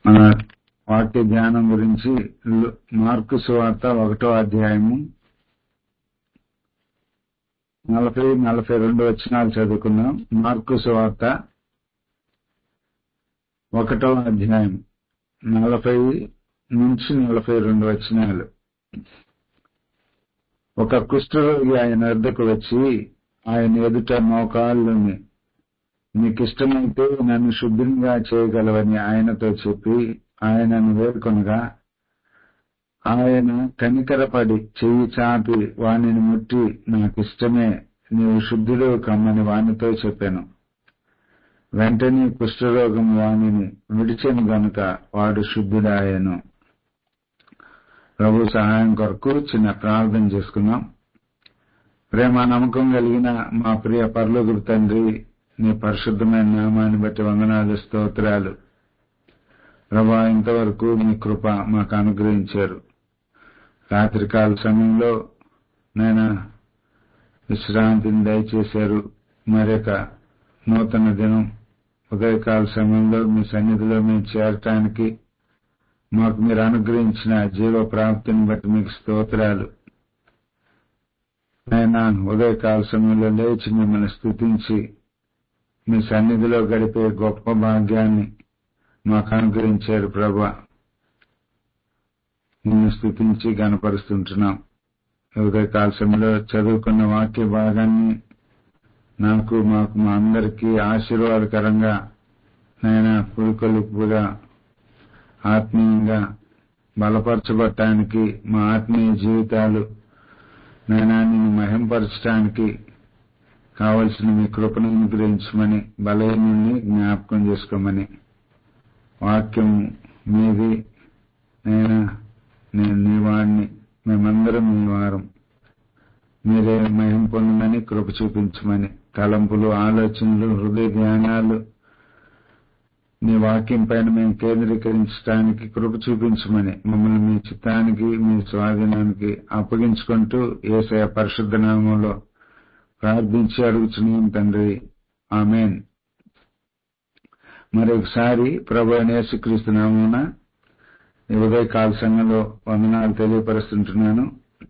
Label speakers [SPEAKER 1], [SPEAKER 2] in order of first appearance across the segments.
[SPEAKER 1] మన వాక్య ధ్యానం గురించి లు- మార్కు సువార్త ఒకటో అధ్యాయము నలభై నలభై రెండు వచనాలు చదువుకున్నాం మార్కు సువార్త ఒకటో అధ్యాయం నలభై నుంచి నలభై రెండు వచనాలు ఒక కుష్ఠరోగి ఆయన వద్దకు వచ్చి ఆయన ఎదుట మోకాళ్ళని నీకు ఇష్టమైతే నన్ను శుద్ధంగా చేయగలవని ఆయనతో చెప్పి ఆయనను వేడుకొనగా ఆయన కనికరపడి చెయ్యి చాపి వానిని ముట్టి నాకు ఇష్టమే నీవు శుద్ధుడు కమ్మని వానితో చెప్పాను వెంటనే కుష్ఠరోగం వానిని విడిచెను గనుక వాడు శుద్ధుడాయను ప్రభు సహాయం కొరకు చిన్న ప్రార్థన చేసుకున్నాం ప్రేమ నమ్మకం కలిగిన మా ప్రియ పర్లోగురు తండ్రి నీ పరిశుద్ధమైన నామాన్ని బట్టి వందనాలు స్తోత్రాలు ప్రభా ఇంతవరకు మీ కృప మాకు అనుగ్రహించారు రాత్రికాల సమయంలో నేను విశ్రాంతిని దయచేశారు మరొక నూతన దినం ఉదయకాల సమయంలో మీ సన్నిధిలో మేము చేరటానికి మాకు మీరు అనుగ్రహించిన జీవ ప్రాప్తిని బట్టి మీకు స్తోత్రాలు నేను ఉదయకాల సమయంలో లేచి మిమ్మల్ని స్తుతించి మీ సన్నిధిలో గడిపే గొప్ప భాగ్యాన్ని మాకు అనుగ్రహించారు ప్రభా నిన్ను స్థుతించి గనపరుస్తుంటున్నాం ఉదయకాల సమయంలో చదువుకున్న వాక్య భాగాన్ని నాకు మాకు మా అందరికీ ఆశీర్వాదకరంగా నైనా పురుకొలుపుగా ఆత్మీయంగా బలపరచబడటానికి మా ఆత్మీయ జీవితాలు నైనా నిన్ను మహింపరచడానికి కావలసిన మీ కృపను అనుగ్రహించమని బలహీనుని జ్ఞాపకం చేసుకోమని వాక్యం మీది నేను నేను నీ వాడిని మేమందరం మీ వారం మీరే మహిం పొందమని కృప చూపించమని తలంపులు ఆలోచనలు హృదయ ధ్యానాలు నీ వాక్యం పైన మేము కేంద్రీకరించడానికి కృప చూపించమని మమ్మల్ని మీ చిత్తానికి మీ స్వాధీనానికి అప్పగించుకుంటూ ఏసయ పరిశుద్ధ నామంలో ప్రార్థించి అడుగుతున్నాం తండ్రి ఆమెన్ మరొకసారి ప్రభు యేసుక్రీస్తు నామమున ఈ ఉదయకాల సంఘంలో వందనాలు తెలియపరుస్తుంటున్నాను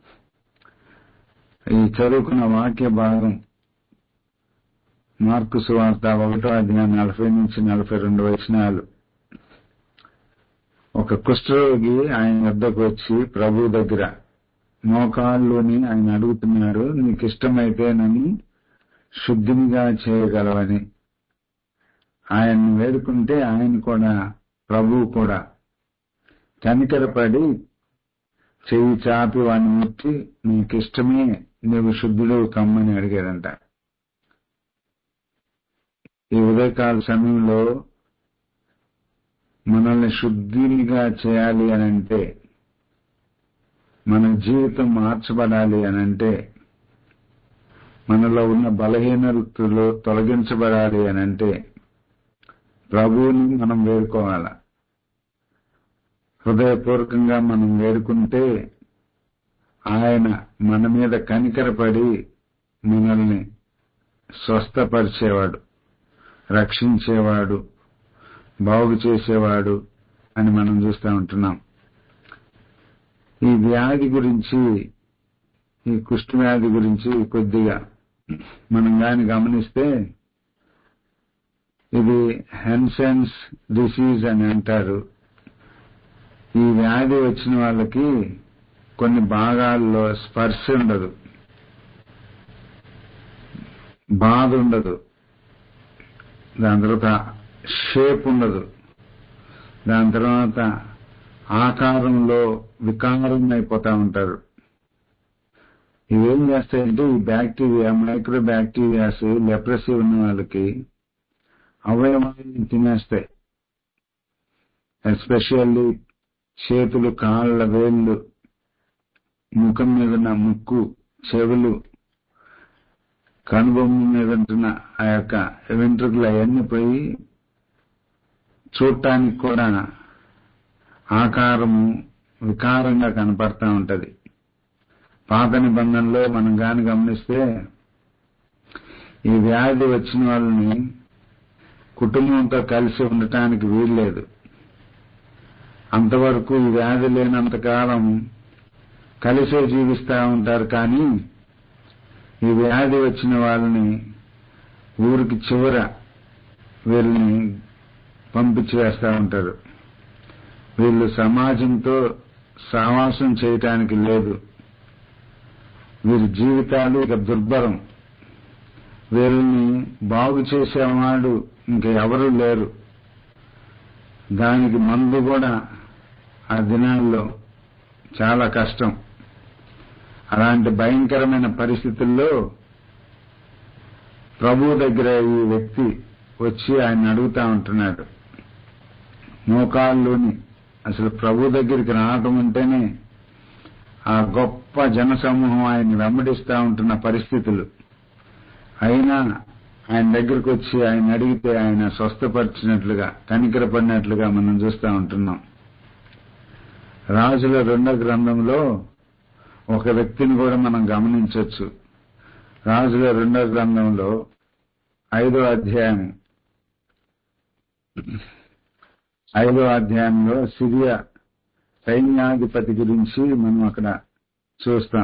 [SPEAKER 1] ఈ చదువుకున్న వాక్య భాగం మార్కు సువార్త ఒకటో అధ్యాయం నలభై నుంచి నలభై రెండు వచనాలు ఒక కుష్ఠరోగి ఆయన వద్దకు వచ్చి ప్రభు దగ్గర మోకాళ్ళుని ఆయన అడుగుతున్నారు నీకు ఇష్టమైతే నన్ను శుద్ధిగా చేయగలవని ఆయన్ని వేడుకుంటే ఆయన కూడా ప్రభు కూడా కనికరపడి చెయ్యి చాపి వాడిని ముట్టి నీకు ఇష్టమే నీవు శుద్ధుడు కమ్మని అడిగాడంట ఈ ఉదయకాల సమయంలో మనల్ని శుద్ధిగా చేయాలి అని అంటే మన జీవితం మార్చబడాలి అని అంటే మనలో ఉన్న బలహీనతలు తొలగించబడాలి అని అంటే ప్రభువుని మనం వేడుకోవాల హృదయపూర్వకంగా మనం వేడుకుంటే ఆయన మన మీద కనికరపడి మనల్ని స్వస్థపరిచేవాడు రక్షించేవాడు బాగు చేసేవాడు అని మనం చూస్తూ ఉంటున్నాం ఈ వ్యాధి గురించి ఈ కుష్ఠ వ్యాధి గురించి కొద్దిగా మనం గాని గమనిస్తే ఇది హెన్సెన్స్ డిసీజ్ అని అంటారు ఈ వ్యాధి వచ్చిన వాళ్ళకి కొన్ని భాగాల్లో స్పర్శ ఉండదు బాధ ఉండదు దాని తర్వాత షేప్ ఉండదు దాని తర్వాత ఆకారంలో వికారం అయిపోతా ఉంటారు ఇవేం చేస్తాయంటే ఈ బ్యాక్టీరియా మైక్రో బ్యాక్టీరియాస్ లెప్రసీ ఉన్న వాళ్ళకి అవయవాలను తినేస్తాయి ఎస్పెషల్లీ చేతులు కాళ్ళ వేళ్ళు ముఖం మీద ఉన్న ముక్కు చెవులు కనుబొమ్మ మీద ఉంటున్న ఆ యొక్క వెంట్రుకలు అవన్నీ పోయి చూడటానికి కూడా ఆకారము వికారంగా కనపడతా ఉంటది పాత నిబంధనలో మనం గాని గమనిస్తే ఈ వ్యాధి వచ్చిన వాళ్ళని కుటుంబంతో కలిసి ఉండటానికి వీల్లేదు అంతవరకు ఈ వ్యాధి లేనంత కాలం కలిసే జీవిస్తూ ఉంటారు కానీ ఈ వ్యాధి వచ్చిన వాళ్ళని ఊరికి చివర వీళ్ళని పంపించి వేస్తూ ఉంటారు వీళ్ళు సమాజంతో సహవాసం చేయటానికి లేదు వీరి జీవితాలు ఇక దుర్భరం వీళ్ళని బాగు చేసేవాడు ఇంక ఎవరు లేరు దానికి మందు కూడా ఆ దినాల్లో చాలా కష్టం అలాంటి భయంకరమైన పరిస్థితుల్లో ప్రభు దగ్గర ఈ వ్యక్తి వచ్చి ఆయన అడుగుతా ఉంటున్నాడు మోకాళ్ళుని అసలు ప్రభు దగ్గరికి రావటం అంటేనే ఆ గొప్ప జనసమూహం ఆయన్ని వెంబడిస్తూ ఉంటున్న పరిస్థితులు అయినా ఆయన దగ్గరికి వచ్చి ఆయన అడిగితే ఆయన స్వస్థపరిచినట్లుగా కనికరపడినట్లుగా మనం చూస్తూ ఉంటున్నాం రాజుల రెండో గ్రంథంలో ఒక వ్యక్తిని కూడా మనం గమనించవచ్చు రాజుల రెండో గ్రంథంలో ఐదో అధ్యాయం ఐదో అధ్యాయంలో సిరియా సైన్యాధిపతి గురించి మనం అక్కడ చూస్తాం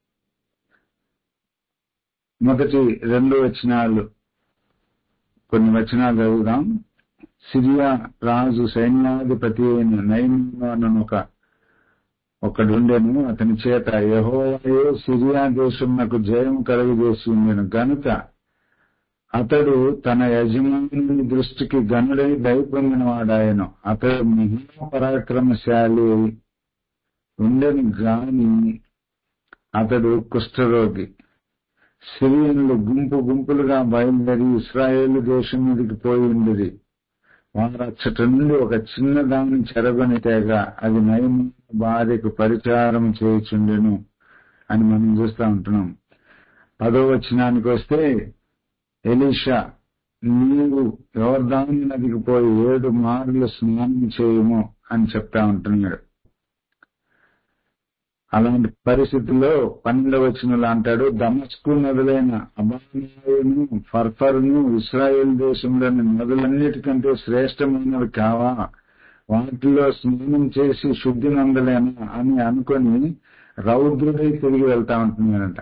[SPEAKER 1] మొదటి రెండు వచనాలు కొన్ని వచనాలు చదువుదాం సిరియా రాజు సైన్యాధిపతి అయిన నైమాను ఒక ఒకడుండెను అతని చేత యహోవాయే సిరియా దేశమునకు జయం కలుగజేసి ఉండెను గనుక అతడు తన యజమాని దృష్టికి గనుడై దయపొందిన వాడాయను అతడు మహాపరాక్రమశాలి ఉండెను గాని అతడు కుష్ఠరోగి సిరియన్లు గుంపు గుంపులుగా బయలుదేరి ఇస్రాయేల్ దేశం మీదకి పోయి ఉండేది వారు అచ్చట నుండి ఒక చిన్న దాన్ని చెరగొని తేగ అది నయం భార్యకు పరిచారం చేయుచుండెను అని మనం చూస్తూ ఉంటున్నాం పదో వచనానికి వస్తే ఎలీషా నీవు యోర్దాని నదికి పోయి ఏడు మార్లు స్నానం చేయము అని చెప్తా ఉంటున్నాడు అలాంటి పరిస్థితుల్లో పన్నెండవ వచనంలో అంటాడు దమస్కు నదులైన అబానియాయును ఫర్ఫరును ఇస్రాయేల్ దేశంలోని నదులన్నిటికంటే శ్రేష్టమైనవి కావా వాటిలో స్నానం చేసి శుద్ధి నందలేనా అని అనుకొని రౌద్రుడై తిరిగి వెళ్తా ఉంటున్నాడంట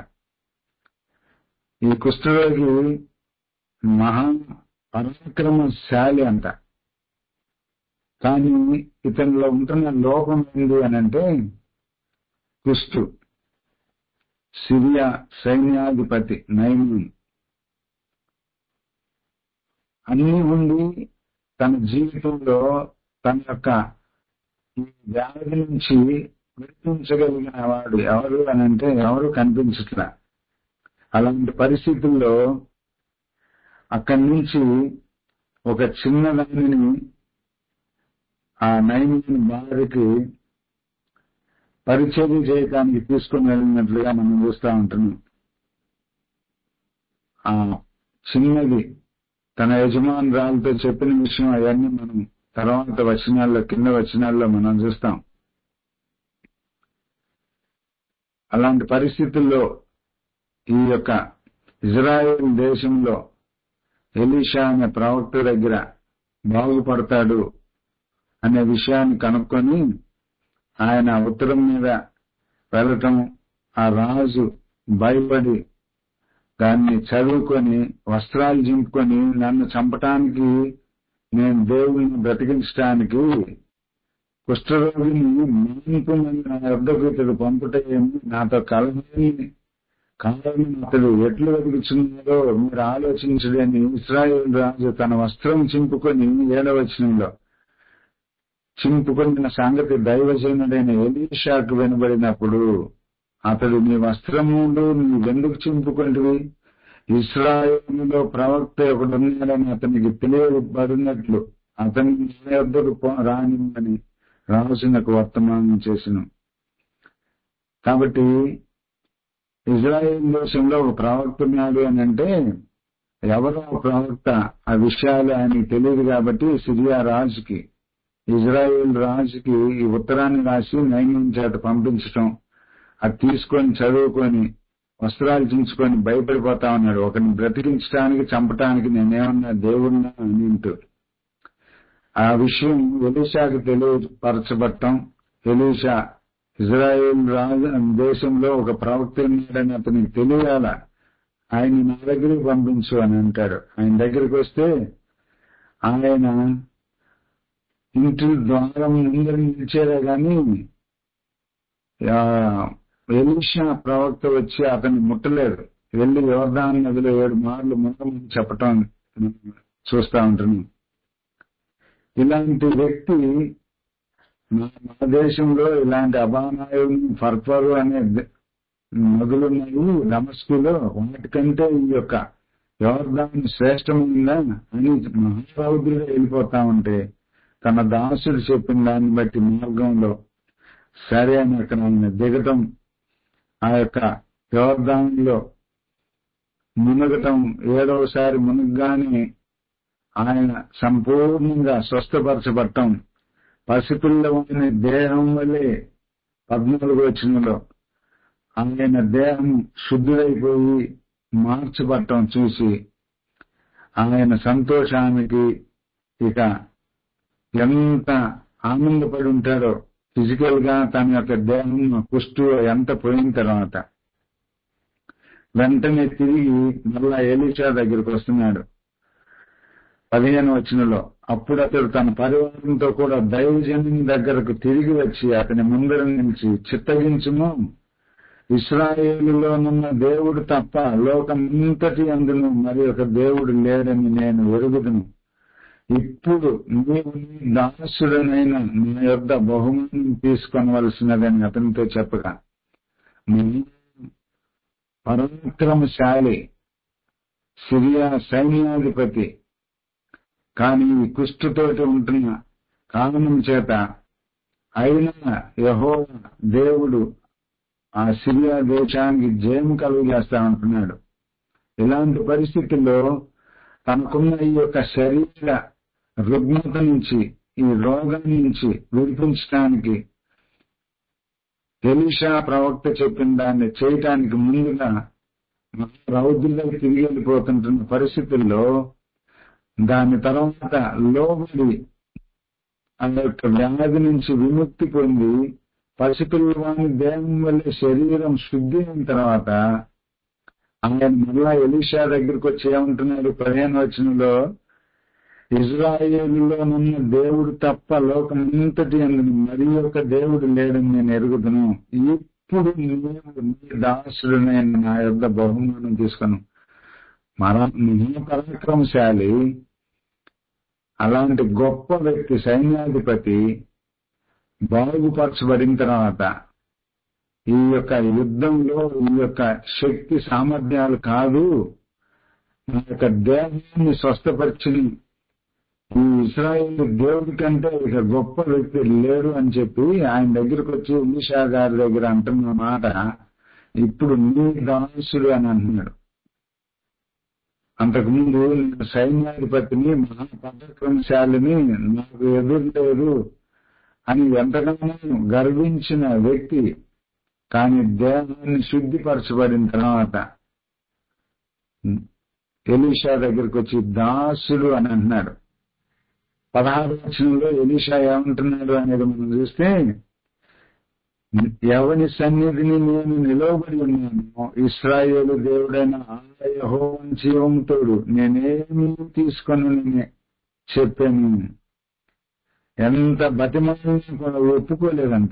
[SPEAKER 1] ఈ కుష్ఠరోగి మహా పరాక్రమశాలి అంట కానీ ఇతనిలో ఉంటున్న లోపం ఏంటి అని అంటే కుష్టు సిరియా సైన్యాధిపతి నైమన్ అన్ని ఉండి తన జీవితంలో తన యొక్క ఈ వ్యాధి నుంచి విడిపించగలిగిన వాడు ఎవరు అని అంటే ఎవరు కనిపించట్లా అలాంటి పరిస్థితుల్లో అక్కడి నుంచి ఒక చిన్న దానిని ఆ నైమిని భార్యకి పరిచయం చేయడానికి తీసుకుని వెళ్ళినట్లుగా మనం చూస్తూ ఉంటున్నాం ఆ చిన్నది తన యజమానురాలతో చెప్పిన విషయం అవన్నీ మనం తర్వాత వచనాల్లో కింద వచనాల్లో మనం చూస్తాం అలాంటి పరిస్థితుల్లో ఈ యొక్క ఇజ్రాయెల్ దేశంలో ఎలీషా అనే ప్రవక్త దగ్గర బాగుపడతాడు అనే విషయాన్ని కనుక్కొని ఆయన ఉత్తరం మీద వెళ్ళటం ఆ రాజు భయపడి దాన్ని చదువుకొని వస్త్రాలు చింపుకొని నన్ను చంపటానికి నేను దేవుడిని బ్రతికించడానికి కుష్ఠరోగిని మాన్పుమని నా వద్దకు ఇతడు పంపుటేమి నాతో కలమని కారణం అతడు ఎట్లు వెతుకుచున్నాడో మీరు ఆలోచించడని ఇస్రాయేల్ రాజు తన వస్త్రం చింపుకొని ఏడవచనంలో చింపుకొనిన సంగతి దైవజనుడైన ఎలీషాకు వినబడినప్పుడు అతడు నీ వస్త్రములు నీవెందుకు చింపుకుంటువి ఇస్రాయేలులో ప్రవక్త ఒకడున్నాడని అతనికి తెలియబడినట్లు అతని నా యొద్దకు రానిమ్మని రాజునకు వర్తమానం చేసిన కాబట్టి ఇజ్రాయేల్ దేశంలో ఒక ప్రవక్త ఉన్నాడు అని అంటే ఎవరో ప్రవక్త ఆ విషయాలు ఆయనకి తెలియదు కాబట్టి సిరియా రాజుకి ఇజ్రాయేల్ రాజుకి ఈ ఉత్తరాన్ని రాసి నైన్యం చేత పంపించటం అది తీసుకొని చదువుకొని వస్త్రాలు చించుకొని భయపడిపోతా ఉన్నాడు ఒకరిని బ్రతికించడానికి చంపటానికి నేనేమన్నా దేవుడినా అని అంటూ ఆ విషయం ఎలీషాకు తెలియపరచబట్టం ఎలీషా ఇజ్రాయేల్ రాజు దేశంలో ఒక ప్రవక్త ఉన్నాడని అతనికి తెలియాల ఆయన నా దగ్గరికి పంపించు అని అంటాడు ఆయన దగ్గరికి వస్తే ఆయన ఇంటి ద్వారం ముందర నిలిచేదే గాని ఎలీషా ప్రవక్త వచ్చి అతన్ని ముట్టలేడు వెళ్లి యోర్దాన్ నదిలో ఏడు మార్లు మునగమని చెప్పటం చూస్తా ఉంటున్నాం ఇలాంటి వ్యక్తి మా దేశంలో ఇలాంటి అబానాయుడు ఫర్ఫరు అనే నదులున్నాయి డమస్కులో వాటికంటే ఈ యొక్క యోర్దాన్ శ్రేష్టమైందా అని మహారౌద్రుగా వెళ్ళిపోతా ఉంటే తన దాసుడు చెప్పిన దాన్ని బట్టి మార్గంలో సరే అని అక్కడ ఆయన దిగటం ఆ యొక్క యోర్దాన్లో మునగటం ఏడవసారి మునగ్గానే ఆయన సంపూర్ణంగా స్వస్థపరచబడటం పసిపిల్లవాని దేహం వల్లే పద్నాలుగు వచ్చినలో ఆయన దేహం శుద్ధుడైపోయి మార్చబడటం చూసి ఆయన సంతోషానికి ఇక ఎంత ఆనందపడి ఉంటాడో ఫిజికల్ గా తన యొక్క దేహం కుష్టు ఎంత పోయిన తర్వాత వెంటనే తిరిగి మళ్ళా ఎలీషా దగ్గరికి వస్తున్నాడు పదిహేను వచనంలో అప్పుడు అతడు తన పరివారంతో కూడా దైవజనుని దగ్గరకు తిరిగి వచ్చి అతని ముందర నుంచి చిత్తగించుము ఇస్రాయేలులోనున్న దేవుడు తప్ప లోకమంతటి అందును మరి ఒక దేవుడు లేడని నేను ఎరుగుదును ఇప్పుడు నీవు నీ దాసుడనైన నా యొద్ద బహుమానం తీసుకొనవలసినదని అతనితో చెప్పగా పరాక్రమశాలి సిరియా సైన్యాధిపతి కానీ ఈ కుష్టుతోటి ఉంటున్న కారణం చేత అయినా యహో దేవుడు ఆ సిరియా దేశానికి జయం కలుగజేస్తా ఉంటున్నాడు ఇలాంటి పరిస్థితుల్లో తనకున్న ఈ యొక్క శరీర రుగ్మత నుంచి ఈ రోగం నుంచి విడిపించడానికి ఎలీషా ప్రవక్త చెప్పిన దాన్ని చేయటానికి ముందుగా రౌద్రుగా తిరిగి వెళ్ళిపోతుంటున్న పరిస్థితుల్లో దాని తర్వాత లోబడి ఆ యొక్క వ్యాధి నుంచి విముక్తి పొంది పసిపిల్లవాని దేహం వల్ల శరీరం శుద్ధి అయిన తర్వాత ఆయన మళ్ళా ఎలీషా దగ్గరికి వచ్చి ఏమంటున్నాడు పదిహేను వచనంలో ఇజ్రాయేలులోనున్న దేవుడు తప్ప లోకమంతటి అందుని మరి ఒక దేవుడు లేడని నేను ఎరుగుదును ఇప్పుడు నీవు నీ దాసుడునైన నా యొద్ద బహుమానం తీసుకును మర మహాపరాక్రమశాలి అలాంటి గొప్ప వ్యక్తి సైన్యాధిపతి బాగుపరచబడిన తర్వాత ఈ యొక్క యుద్ధంలో ఈ యొక్క శక్తి సామర్థ్యాలు కాదు నా యొక్క దేహాన్ని స్వస్థపరిచిన ఈ ఇస్రాయేల్ దేవుడి కంటే ఇక గొప్ప వ్యక్తి లేడు అని చెప్పి ఆయన దగ్గరకు వచ్చి ఉలీషా గారి దగ్గర అంటున్న మాట ఇప్పుడు నీ దాసుడు అని అంటున్నాడు అంతకుముందు నేను సైన్యాధిపతిని మహాపరాక్రమశాలిని నాకు ఎదురు లేదు అని ఎంతగానో గర్వించిన వ్యక్తి కానీ దేహాన్ని శుద్ధిపరచబడిన తర్వాత ఎలీషా దగ్గరికి వచ్చి దాసుడు అని అంటున్నాడు పదహారు వచనంలో ఎలీషా ఏమంటున్నాడు అనేది మనం చూస్తే ఎవని సన్నిధిని నేను నిలవబడి ఉన్నాను ఇస్రాయేలు దేవుడైన ఆలయహోవన్ జీవంతోడు నేనేమీ తీసుకొని చెప్పాను ఎంత బతిమాలని కూడా ఒప్పుకోలేదంట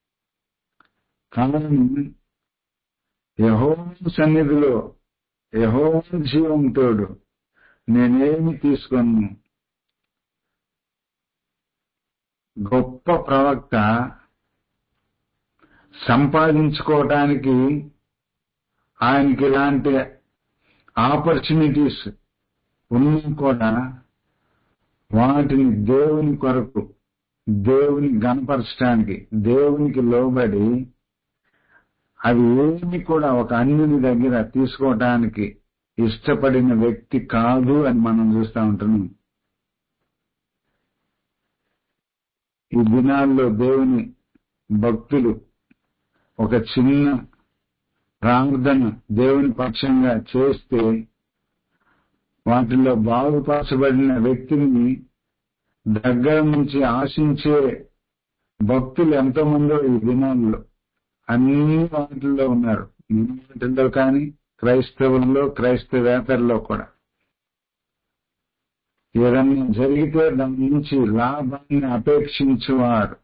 [SPEAKER 1] కారణం యహోవన్ సన్నిధిలో యహోవన్ జీవంతోడు నేనేమి తీసుకొను గొప్ప ప్రవక్త సంపాదించుకోవటానికి ఆయనకి ఇలాంటి ఆపర్చునిటీస్ ఉన్నా కూడా వాటిని దేవుని కొరకు దేవుని గనపరచడానికి దేవునికి లోబడి అవి ఏమి కూడా ఒక అన్యుని దగ్గర తీసుకోవటానికి ఇష్టపడిన వ్యక్తి కాదు అని మనం చూస్తూ ఉంటున్నాం ఈ దినాల్లో దేవుని భక్తులు ఒక చిన్న ప్రార్థన దేవుని పక్షంగా చేస్తే వాటిలో బాగుపరచబడిన వ్యక్తిని దగ్గర నుంచి ఆశించే భక్తులు ఎంతో మందో ఈ దినాల్లో అన్ని వాటిల్లో ఉన్నారు వాటిల్లో కానీ క్రైస్తవుల్లో క్రైస్తవేతరులో కూడా ఏదన్నా జరిగితే దాని నుంచి లాభాన్ని అపేక్షించేవారు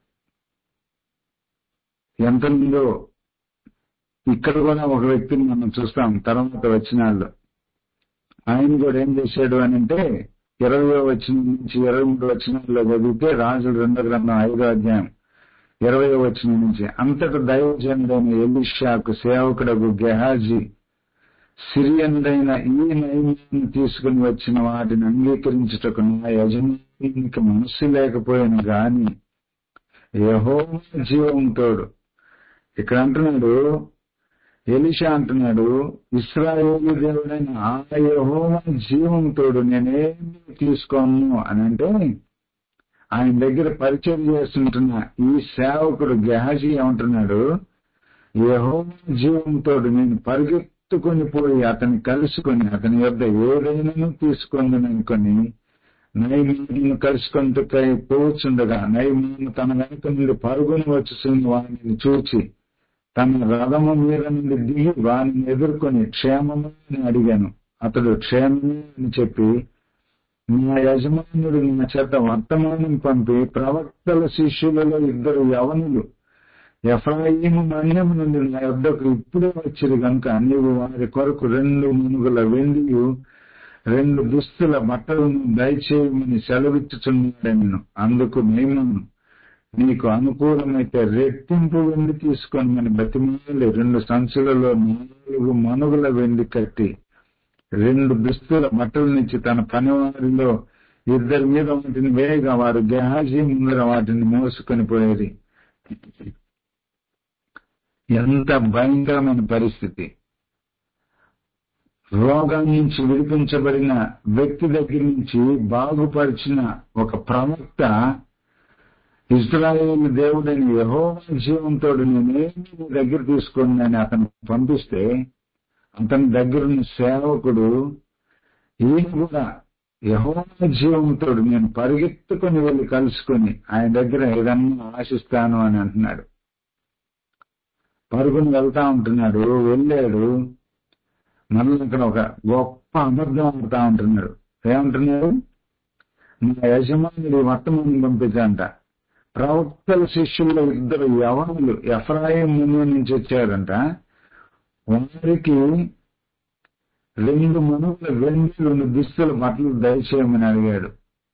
[SPEAKER 1] ఎంతమందో ఇక్కడ కూడా ఒక వ్యక్తిని మనం చూస్తాం తర్వాత వచ్చినాళ్ళు ఆయన కూడా ఏం చేశాడు అని అంటే ఇరవై వచ్చిన నుంచి ఇరవై మూడు వచ్చినాల్లో చదివితే రాజులు రెండో గ్రంథం ఐదో అధ్యాయం ఇరవై వచ్చిన నుంచి అంతట దైవజనుడైన ఎలిషాకు సేవకుడకు గెహాజీ సిరియనుడైన ఈ నైమ్యాన్ని తీసుకుని వచ్చిన వాటిని అంగీకరించుటకు నా యజమానికి మనస్సు లేకపోయిన గాని యహో జీవం తోడు ఇక్కడ అంటున్నాడు ఎలిషా అంటున్నాడు ఇస్రాయేలు దేవుడైన ఆ యహోవ జీవం తోడు నేనేమి తీసుకోను అని అంటే ఆయన దగ్గర పరిచయం చేస్తుంటున్న ఈ సేవకుడు గెహాజీ ఏమంటున్నాడు యహో జీవంతో నేను పరిగెత్తుకొని పోయి అతన్ని కలుసుకొని అతని యొద్ద ఏదైనా తీసుకొని అనుకొని నైమాను కలుసుకుంటూ పోవచ్చుండగా నైమాను తన వెనుక నుండి పరుగుని వచ్చుతున్న వారిని చూచి తన రథము మీద నుండి దిగి వారిని ఎదుర్కొని క్షేమము అని అడిగాను అతడు క్షేమమే అని చెప్పి నా యజమానుడు నా చేత వర్తమానం పంపి ప్రవక్తల శిష్యులలో ఇద్దరు యవనులు ఎఫ్రాయిము మన్యము నుండి నా యొద్దకు ఇప్పుడే వచ్చిరు కనుక నీవు వారి కొరకు రెండు మునుగుల వెండియు రెండు దుస్తుల బట్టలను దయచేయమని సెలవిచ్చుచున్నాడని అందుకు మేము నీకు అనుకూలమైతే రెట్టింపు వెండి తీసుకొని బతిమాలి రెండు సంచులలో నాలుగు మనుగుల వెండి కట్టి రెండు దుస్తుల బట్టలనిచ్చి తన పనివారిలో ఇద్దరి మీద వాటిని వేయగా వారు గెహాజీ ముందర వాటిని మోసుకొని పోయేది ఎంత భయంకరమైన పరిస్థితి రోగం నుంచి విడిపించబడిన వ్యక్తి దగ్గర నుంచి బాగుపరిచిన ఒక ప్రవక్త ఇజ్రాయేల్ దేవుడైన యహో జీవంతో నేనేమి నీ దగ్గర తీసుకోండి అని అతను పంపిస్తే అతని దగ్గరున్న సేవకుడు ఈయన కూడా యహో జీవంతో నేను పరిగెత్తుకొని వెళ్ళి కలుసుకొని ఆయన దగ్గర ఏదన్నా ఆశిస్తాను అని అంటున్నాడు పరుగుని వెళ్తా ఉంటున్నాడు వెళ్ళాడు మళ్ళీ ఇక్కడ ఒక గొప్ప అబద్ధం ఆడుతా ఉంటున్నాడు ఏమంటున్నాడు నా యజమానుడు వర్తమానం పంపించంట ప్రవక్తల శిష్యుల్లో ఇద్దరు యవనులు ఎఫ్రాయిం ముందు నుంచి వచ్చారంట వారికి రెండు మనుగుల వెండి రెండు దుస్తుల బట్టలు దయచేయమని అడిగాడు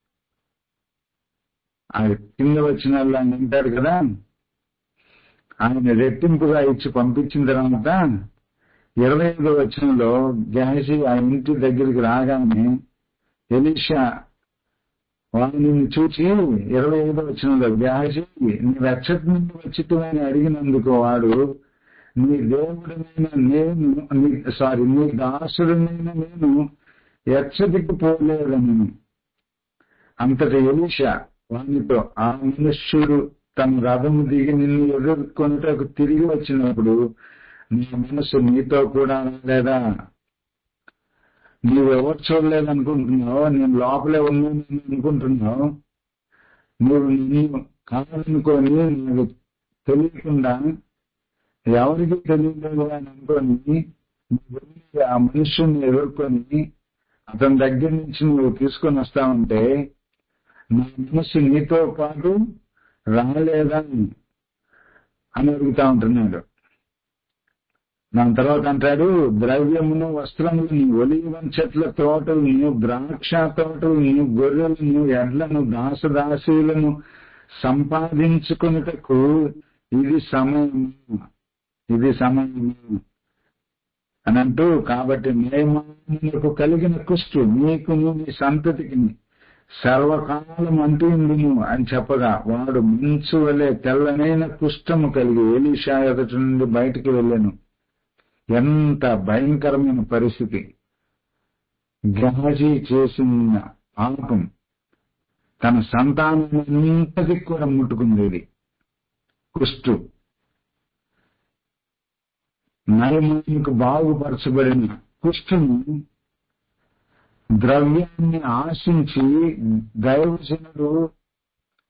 [SPEAKER 1] ఆ కింద వచ్చిన వాళ్ళు ఆయన అంటాడు కదా ఆయన రెట్టింపుగా ఇచ్చి పంపించిన తర్వాత ఇరవై ఐదో వచనంలో గ్యాసి ఆ ఇంటి దగ్గరికి రాగానే ఎలీషా వారిని చూచి ఇరవై ఐదో వచనంలో గ్యాసి నీ రక్షత నుండి వచ్చితమని అడిగినందుకు వాడు నీ దేవుడినైనా నేను నీ సారీ నీ దాసుడినైనా నేను ఎచ్చటికి పోలేదని అంతటి ఎలీషా వానితో ఆ మనుష్యుడు తన రథము దిగి నిన్ను ఎదుర్కొనుటకు తిరిగి వచ్చినప్పుడు నీ మనసు నీతో కూడా లేదా నీవు ఎవరు చూడలేదనుకుంటున్నావు నేను లోపలే ఉన్నాను అనుకుంటున్నావు నువ్వు నిన్ను కాదనుకొని నాకు తెలియకుండా ఎవరికి తెలియలేదు అని అనుకొని నువ్వు ఆ మనుషుని ఎదుర్కొని అతని దగ్గర నుంచి నువ్వు తీసుకొని వస్తావంటే నా మనసు నీతో పాటు రాలేదా అని అడుగుతా ఉంటున్నాడు దాని తర్వాత అంటాడు ద్రవ్యమును వస్త్రములను ఒలివ చెట్ల తోటలను ద్రాక్ష తోటలను గొర్రెలను ఎడ్లను దాసదాసీలను సంపాదించుకున్నటకు ఇది సమయము ఇది సమయము అని అంటూ కాబట్టి నియమానికి కలిగిన కుష్టు నీకు నీ సంతతికి సర్వకాలం అంటుండును అని చెప్పగా వాడు మంచు వలె తెల్లనైన కుష్టము కలిగి ఎలీషా ఎదుటి నుండి బయటికి వెళ్ళాను ఎంత భయంకరమైన పరిస్థితి గహాజీ చేసిన పాపం తన సంతానం కూడా ముట్టుకుంది ఇది కుష్టు నయమానికి బాగుపరచబడిన కుష్టును ద్రవ్యాన్ని ఆశించి దైవజనుడు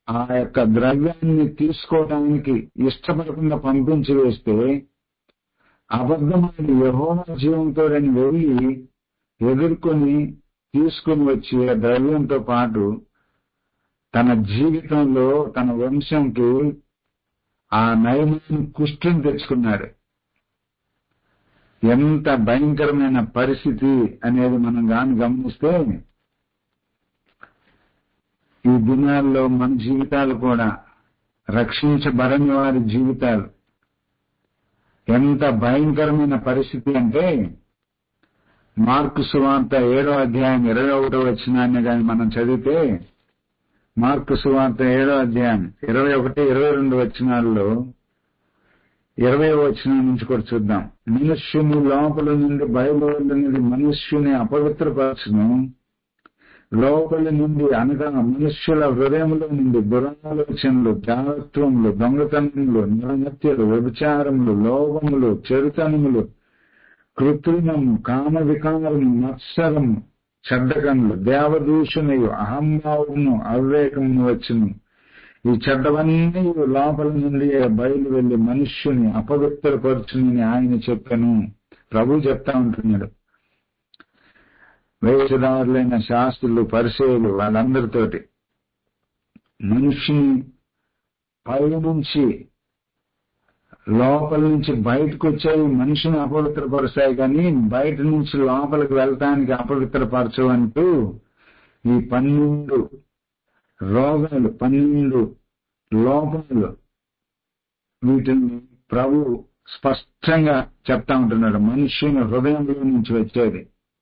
[SPEAKER 1] ఆ యొక్క ద్రవ్యాన్ని తీసుకోవడానికి ఇష్టపడకుండా పంపించి వేస్తే అబద్ధమైన యహోవ జీవంతోడని వెళ్ళి ఎదుర్కొని తీసుకుని వచ్చి ఆ ద్రవ్యంతో పాటు తన జీవితంలో తన వంశంకి ఆ నయమైన కుష్ఠం తెచ్చుకున్నాడు ఎంత భయంకరమైన పరిస్థితి అనేది మనం గాని గమనిస్తే ఈ దినాల్లో మన జీవితాలు కూడా రక్షించబడని వారి జీవితాలు ఎంత భయంకరమైన పరిస్థితి అంటే మార్కు సువార్త ఏడో అధ్యాయం ఇరవై ఒకటో వచ్చినాన్ని కానీ మనం చదివితే మార్కు సువార్త ఏడో అధ్యాయం ఇరవై ఒకటి ఇరవై రెండు వచ్చినాల్లో ఇరవై వచ్చిన నుంచి కూడా చూద్దాం మనుష్యుని లోపల నుండి బయలుదేరినది మనుష్యుని అపవిత్రపరచును లోపల నుండి అనగా మనుష్యుల హృదయంలో నుండి దురాలోచనలు జాగ్రత్తములు దొంగతనములు నిరనత్యలు వ్యభిచారములు లోభములు చెరుతనములు కృత్రిమము కామ వికారము మత్సరము చెడ్డకములు దేవదూషణయు అహంభావమును అవివేకమును వచ్చును ఈ చెడ్డవన్నీ లోపల నుండి బయలు వెళ్లి మనుష్యుని అపవిత్రపరచునని ఆయన చెప్పాను ప్రభు చెప్తా ఉంటున్నాడు వేషధారులైన శాస్త్రులు పరిచయులు వాళ్ళందరితోటి మనుషుని పై నుంచి లోపల నుంచి బయటకు వచ్చాయి మనిషిని అపవిత్రపరుస్తాయి కానీ బయట నుంచి లోపలికి వెళ్ళటానికి అపవిత్రపరచు అంటూ ఈ పన్నెండు రోగాలు పన్నెండు లోపాలు వీటిని ప్రభు స్పష్టంగా చెప్తా ఉంటున్నాడు మనుష్యుని హృదయంలో నుంచి వచ్చేది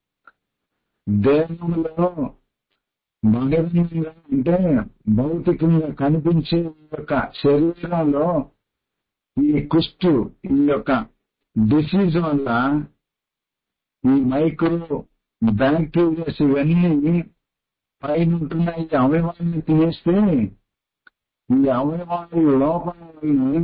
[SPEAKER 1] దేహంలో బహిరంగంగా అంటే భౌతికంగా కనిపించే యొక్క శరీరంలో ఈ కుష్టు ఈ యొక్క డిసీజ్ వల్ల ఈ మైక్రో బ్యాక్టీరియాస్ ఇవన్నీ పైన ఉంటున్న ఈ అవయవాన్ని తీస్తే ఈ అవయవాలు లోపాలను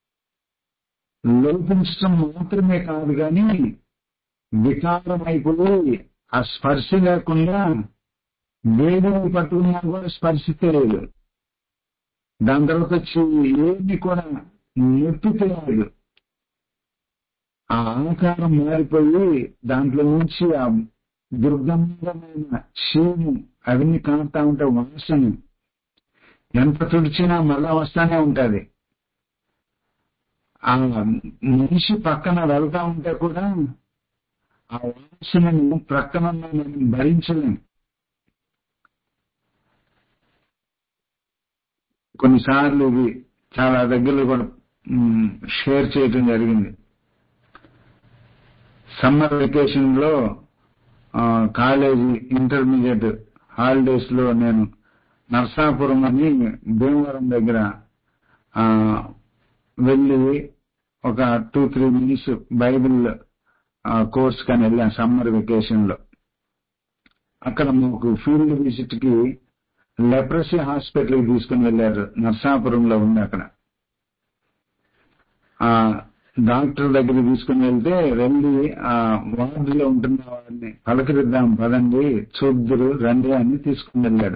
[SPEAKER 1] లోపించడం మాత్రమే కాదు కానీ వికారం అయిపోయి ఆ స్పర్శ లేకుండా వేడిని పట్టుకున్నా కూడా స్పర్శ తెలియదు దాని తర్వాత వచ్చి ఏమి కూడా నొప్పి తెలియదు ఆ ఆకారం మారిపోయి దాంట్లో నుంచి ఆ దుర్గంధమైన చీము అవన్నీ కాంతా ఉంటే వాసన ఎంత తుడిచినా మళ్ళా వస్తానే ఉంటది ఆ మనిషి పక్కన వెళ్తా ఉంటే కూడా ఆ వాసనను ప్రక్కన మనం భరించలేం కొన్నిసార్లు ఇవి చాలా దగ్గరలో కూడా షేర్ చేయటం జరిగింది సమ్మర్ వెకేషన్ లో కాలేజీ ఇంటర్మీడియట్ హాలిడేస్ లో నేను నర్సాపురం అని భీమవరం దగ్గర వెళ్ళి ఒక two three months Bible course కని వెళ్ళాను సమ్మర్ వెకేషన్ లో అక్కడ మాకు ఫీల్డ్ విజిట్ కి లెప్రసీ హాస్పిటల్ కి తీసుకుని వెళ్ళారు నర్సాపురంలో ఉంది అక్కడ ఆ డాక్టర్ దగ్గరికి తీసుకుని వెళ్తే వెళ్ళి ఆ వార్డులో ఉంటున్న వారిని పలకరిద్దాం పదండి చూద్దురు రండి అని తీసుకుని వెళ్ళాడు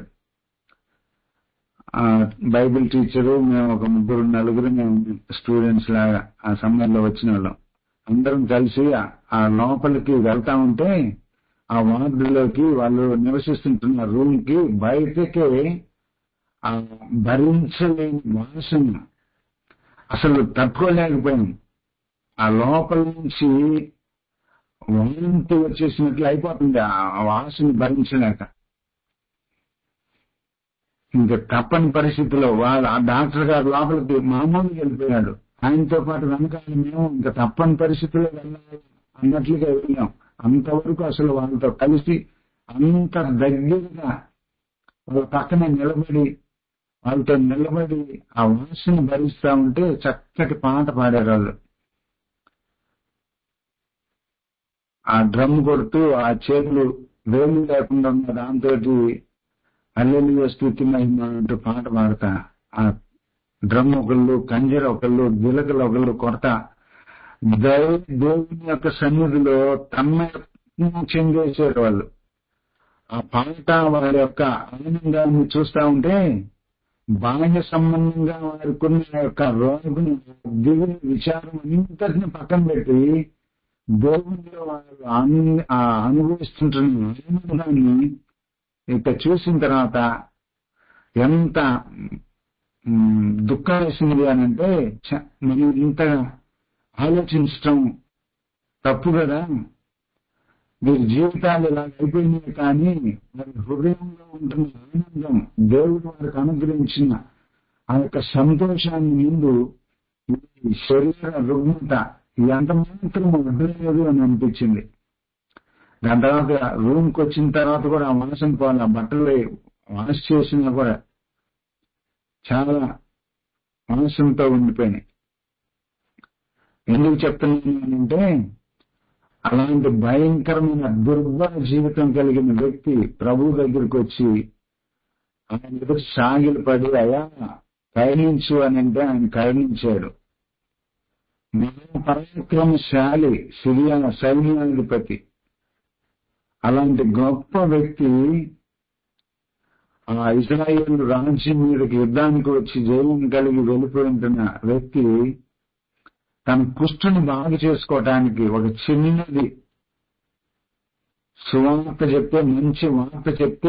[SPEAKER 1] ఆ బైబిల్ టీచరు మేము ఒక ముగ్గురు నలుగురు మేము స్టూడెంట్స్ లాగా ఆ సమ్మర్ లో వచ్చిన వాళ్ళం అందరం కలిసి ఆ లోపలికి వెళ్తా ఉంటే ఆ వార్డులోకి వాళ్ళు నివసిస్తుంటున్న రూమ్ కి బయటకే ఆ భరించలేని వాసన అసలు తట్టుకోలేకపోయాం ఆ లోపల నుంచి వాంతి వచ్చేసినట్లు అయిపోతుంది ఆ వాసన భరించలేక ఇంకా తప్పని పరిస్థితిలో వాళ్ళ ఆ డాక్టర్ గారు లోపలికి మామూలుగా వెళ్ళిపోయాడు ఆయనతో పాటు వెనకాల మేము ఇంకా తప్పని పరిస్థితిలో వెళ్ళాలి అన్నట్లుగా వెళ్ళాం అంతవరకు అసలు వాళ్ళతో కలిసి అంత దగ్గరగా వాళ్ళ పక్కన నిలబడి వాళ్ళతో నిలబడి ఆ వాసన భరిస్తా ఉంటే చక్కటి పాట పాడారు వాళ్ళు ఆ డ్రమ్ కొడుతూ ఆ చేతులు వేలు లేకుండా ఉన్న దాంతో అల్లెలు స్థుతి మహిమ అంటూ పాట పాడతా ఆ డ్రమ్ ఒకళ్ళు కంజర ఒకళ్ళు గిలకలు ఒకళ్ళు కొడతా దేవుని యొక్క సన్నిధిలో తన్మయం చెందేశారు వాళ్ళు ఆ పాట వాళ్ళ యొక్క ఆనందాన్ని చూస్తా ఉంటే బాహ్య సంబంధంగా వారికి ఉన్న యొక్క రోగుని దిగులు విచారం అంతటిని పక్కన పెట్టి దేవునిలో వారు అను- ఆ అనుభవిస్తుంటున్న ఆనందాన్ని ఇక చూసిన తర్వాత ఎంత మ్, దుఃఖం వేసింది అని అంటే ఛ, మనం ఇంతగా ఆలోచించటం తప్పు కదా వీరి జీవితాలు ఇలా అయిపోయినాయి కానీ వారి హృదయంలో ఉంటున్న ఆనందం దేవుడు వారికి అనుగ్రహించిన ఆ యొక్క సంతోషాన్ని ముందు ఈ శరీర రుగ్మత ఎంత మాత్రం వద్దలేదు అని అనిపించింది దాని తర్వాత రూమ్కి వచ్చిన తర్వాత కూడా ఆ వాసన పోవాలి ఆ బట్టలు వాష్ చేసినా కూడా చాలా వాసనతో ఉండిపోయినాయి ఎందుకు చెప్తున్నాను అంటే అలాంటి భయంకరమైన దుర్భర జీవితం కలిగిన వ్యక్తి ప్రభు దగ్గరికి వచ్చి ఆయన ఎదురు సాగిలు పడి అయా కరుణించు అని అంటే ఆయన కరుణించాడు మహాపరాక్రమశాలి సిరియా సైన్యాధిపతి అలాంటి గొప్ప వ్యక్తి ఆ ఇజ్రాయేల్ రాజ్యం మీదకి యుద్ధానికి వచ్చి జయం కలిగి వెళ్ళిపోయింటున్న వ్యక్తి తన కుష్ఠుని బాగు చేసుకోవటానికి ఒక చిన్నది సువార్త చెప్తే మంచి వార్త చెప్తే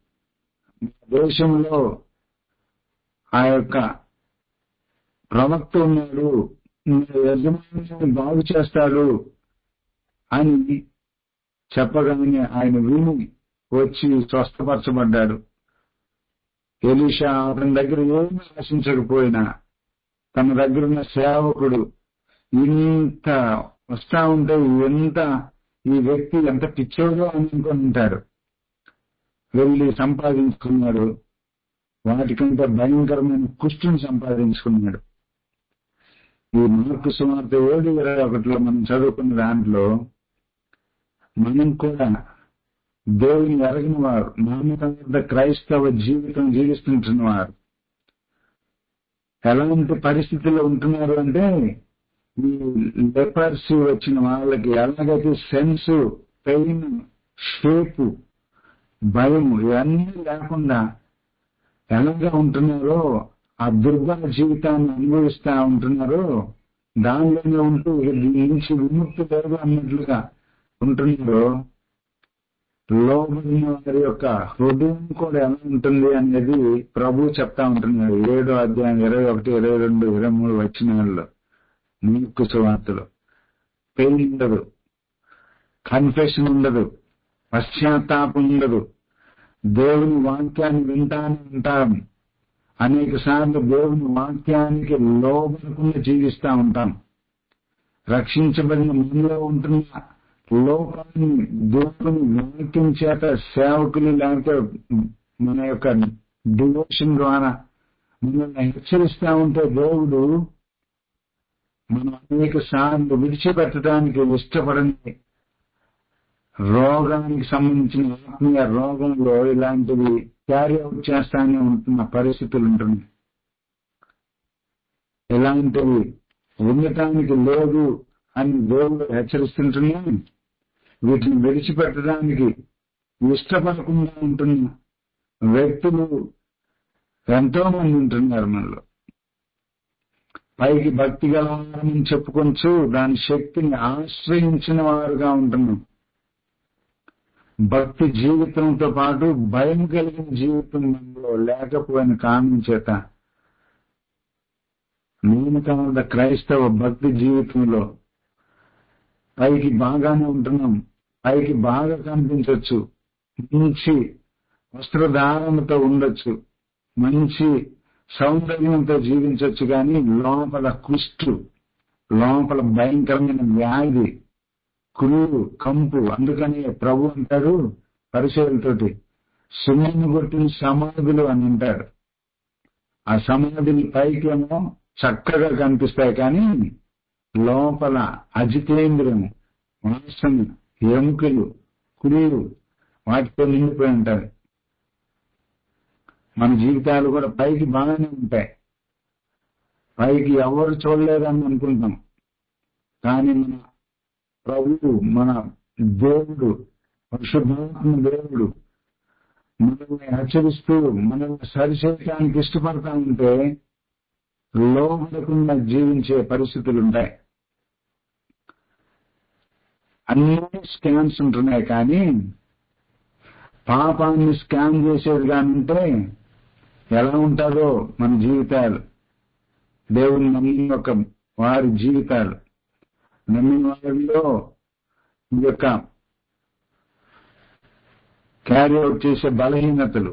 [SPEAKER 1] దేశంలో ఆ యొక్క ప్రవక్త ఉన్నాడు మీ యజమాని బాగు చేస్తాడు అని చెప్పగానే ఆయన విని వచ్చి స్వస్థపరచబడ్డాడు ఎలీషా అతని దగ్గర ఏమీ ఆశించకపోయినా తన దగ్గర ఉన్న సేవకుడు ఇంత వస్తా ఉంటే ఎంత ఈ వ్యక్తి ఎంత పిచ్చోడో అని అనుకుని ఉంటాడు వెళ్ళి సంపాదించుకున్నాడు వాటికంటే భయంకరమైన కుష్టిని సంపాదించుకున్నాడు ఈ మార్కు సుమార్తె ఏడు ఇరవై ఒకటిలో మనం చదువుకున్న దాంట్లో మనం కూడా దేవుని ఎరగిన వారు నామక క్రైస్తవ జీవితం జీవిస్తుంటున్న వారు ఎలాంటి పరిస్థితుల్లో ఉంటున్నారు అంటే ఈ లెపర్సీ వచ్చిన వాళ్ళకి ఎలాగైతే సెన్స్ పెయిన్ షేపు భయం ఇవన్నీ లేకుండా ఎలాగా ఉంటున్నారో ఆ దుర్భర జీవితాన్ని అనుభవిస్తా ఉంటున్నారో దానిలోనే ఉంటూ ఇక దీని నుంచి విముక్తి లేదు అన్నట్లుగా ఉంటున్నారో లోబడిన వారి యొక్క హృదయం కూడా ఎలా ఉంటుంది అనేది ప్రభు చెప్తా ఉంటున్నాడు ఏడో అధ్యాయం ఇరవై ఒకటి ఇరవై రెండు ఇరవై మూడు వచ్చినాల్లో నీకు సువార్తలు పెయిన్ ఉండదు కన్ఫెషన్ ఉండదు పశ్చాత్తాపం ఉండదు దేవుని వాక్యాన్ని వింటానే ఉంటాం అనేక సార్లు దేవుని వాక్యానికి లోబడకుండా జీవిస్తా ఉంటాం రక్షించబడిన మనలో ఉంటున్న లోకాన్ని దేవుని వాక్యం చేత సేవకులు లేకపోతే మన యొక్క డివోషన్ ద్వారా మనల్ని హెచ్చరిస్తా ఉంటే దేవుడు మనం అనేక సార్లు విడిచిపెట్టడానికి ఇష్టపడని రోగానికి సంబంధించిన ఆత్మీయ రోగంలో ఇలాంటివి క్యారీ అవుట్ చేస్తానే ఉంటున్న పరిస్థితులు ఉంటున్నాయి ఇలాంటివి ఉండటానికి లేదు అని దేవుడు హెచ్చరిస్తుంటున్నా వీటిని విడిచిపెట్టడానికి ఇష్టపడకుండా ఉంటున్న వ్యక్తులు ఎంతో మంది ఉంటున్నారు మనలో పైకి భక్తి గలవారని చెప్పుకొంచు దాని శక్తిని ఆశ్రయించిన వారుగా ఉంటున్నాం భక్తి జీవితంతో పాటు భయం కలిగిన జీవితం మనలో లేకపోయిన కారణం చేత నియమకమైన క్రైస్తవ భక్తి జీవితంలో పైకి బాగానే ఉంటున్నాం పైకి బాగా కనిపించవచ్చు మంచి వస్త్రధారణతో ఉండొచ్చు మంచి సౌందర్యంతో జీవించవచ్చు కానీ లోపల కుష్టు లోపల భయంకరమైన వ్యాధి కురువు కంపు అందుకని ప్రభు అంటాడు పరిచయాలతోటి సున్నను కొట్టిన సమాధులు అని అంటాడు ఆ సమాధులు పైకేమో చక్కగా కనిపిస్తాయి కానీ లోపల అజితేంద్రియం వాసన ఎముకలు కురువు వాటితో నిండిపోయి ఉంటాయి మన జీవితాలు కూడా పైకి బాగానే ఉంటాయి పైకి ఎవరు చూడలేదని అనుకుంటాం కానీ మన ప్రభువు మన దేవుడు పరిశుద్ధాత్మ దేవుడు మనల్ని హెచ్చరిస్తూ మనల్ని సరిచేయటానికి ఇష్టపడతా ఉంటే లోపడకుండా జీవించే పరిస్థితులు ఉంటాయి అన్ని స్కామ్స్ ఉంటున్నాయి కానీ పాపాన్ని స్కామ్ చేసేది కానుంటే ఎలా ఉంటారో మన జీవితాలు దేవుని నమ్మిన ఒక వారి జీవితాలు నమ్మిన వారిలో ఈ యొక్క క్యారీ అవుట్ చేసే బలహీనతలు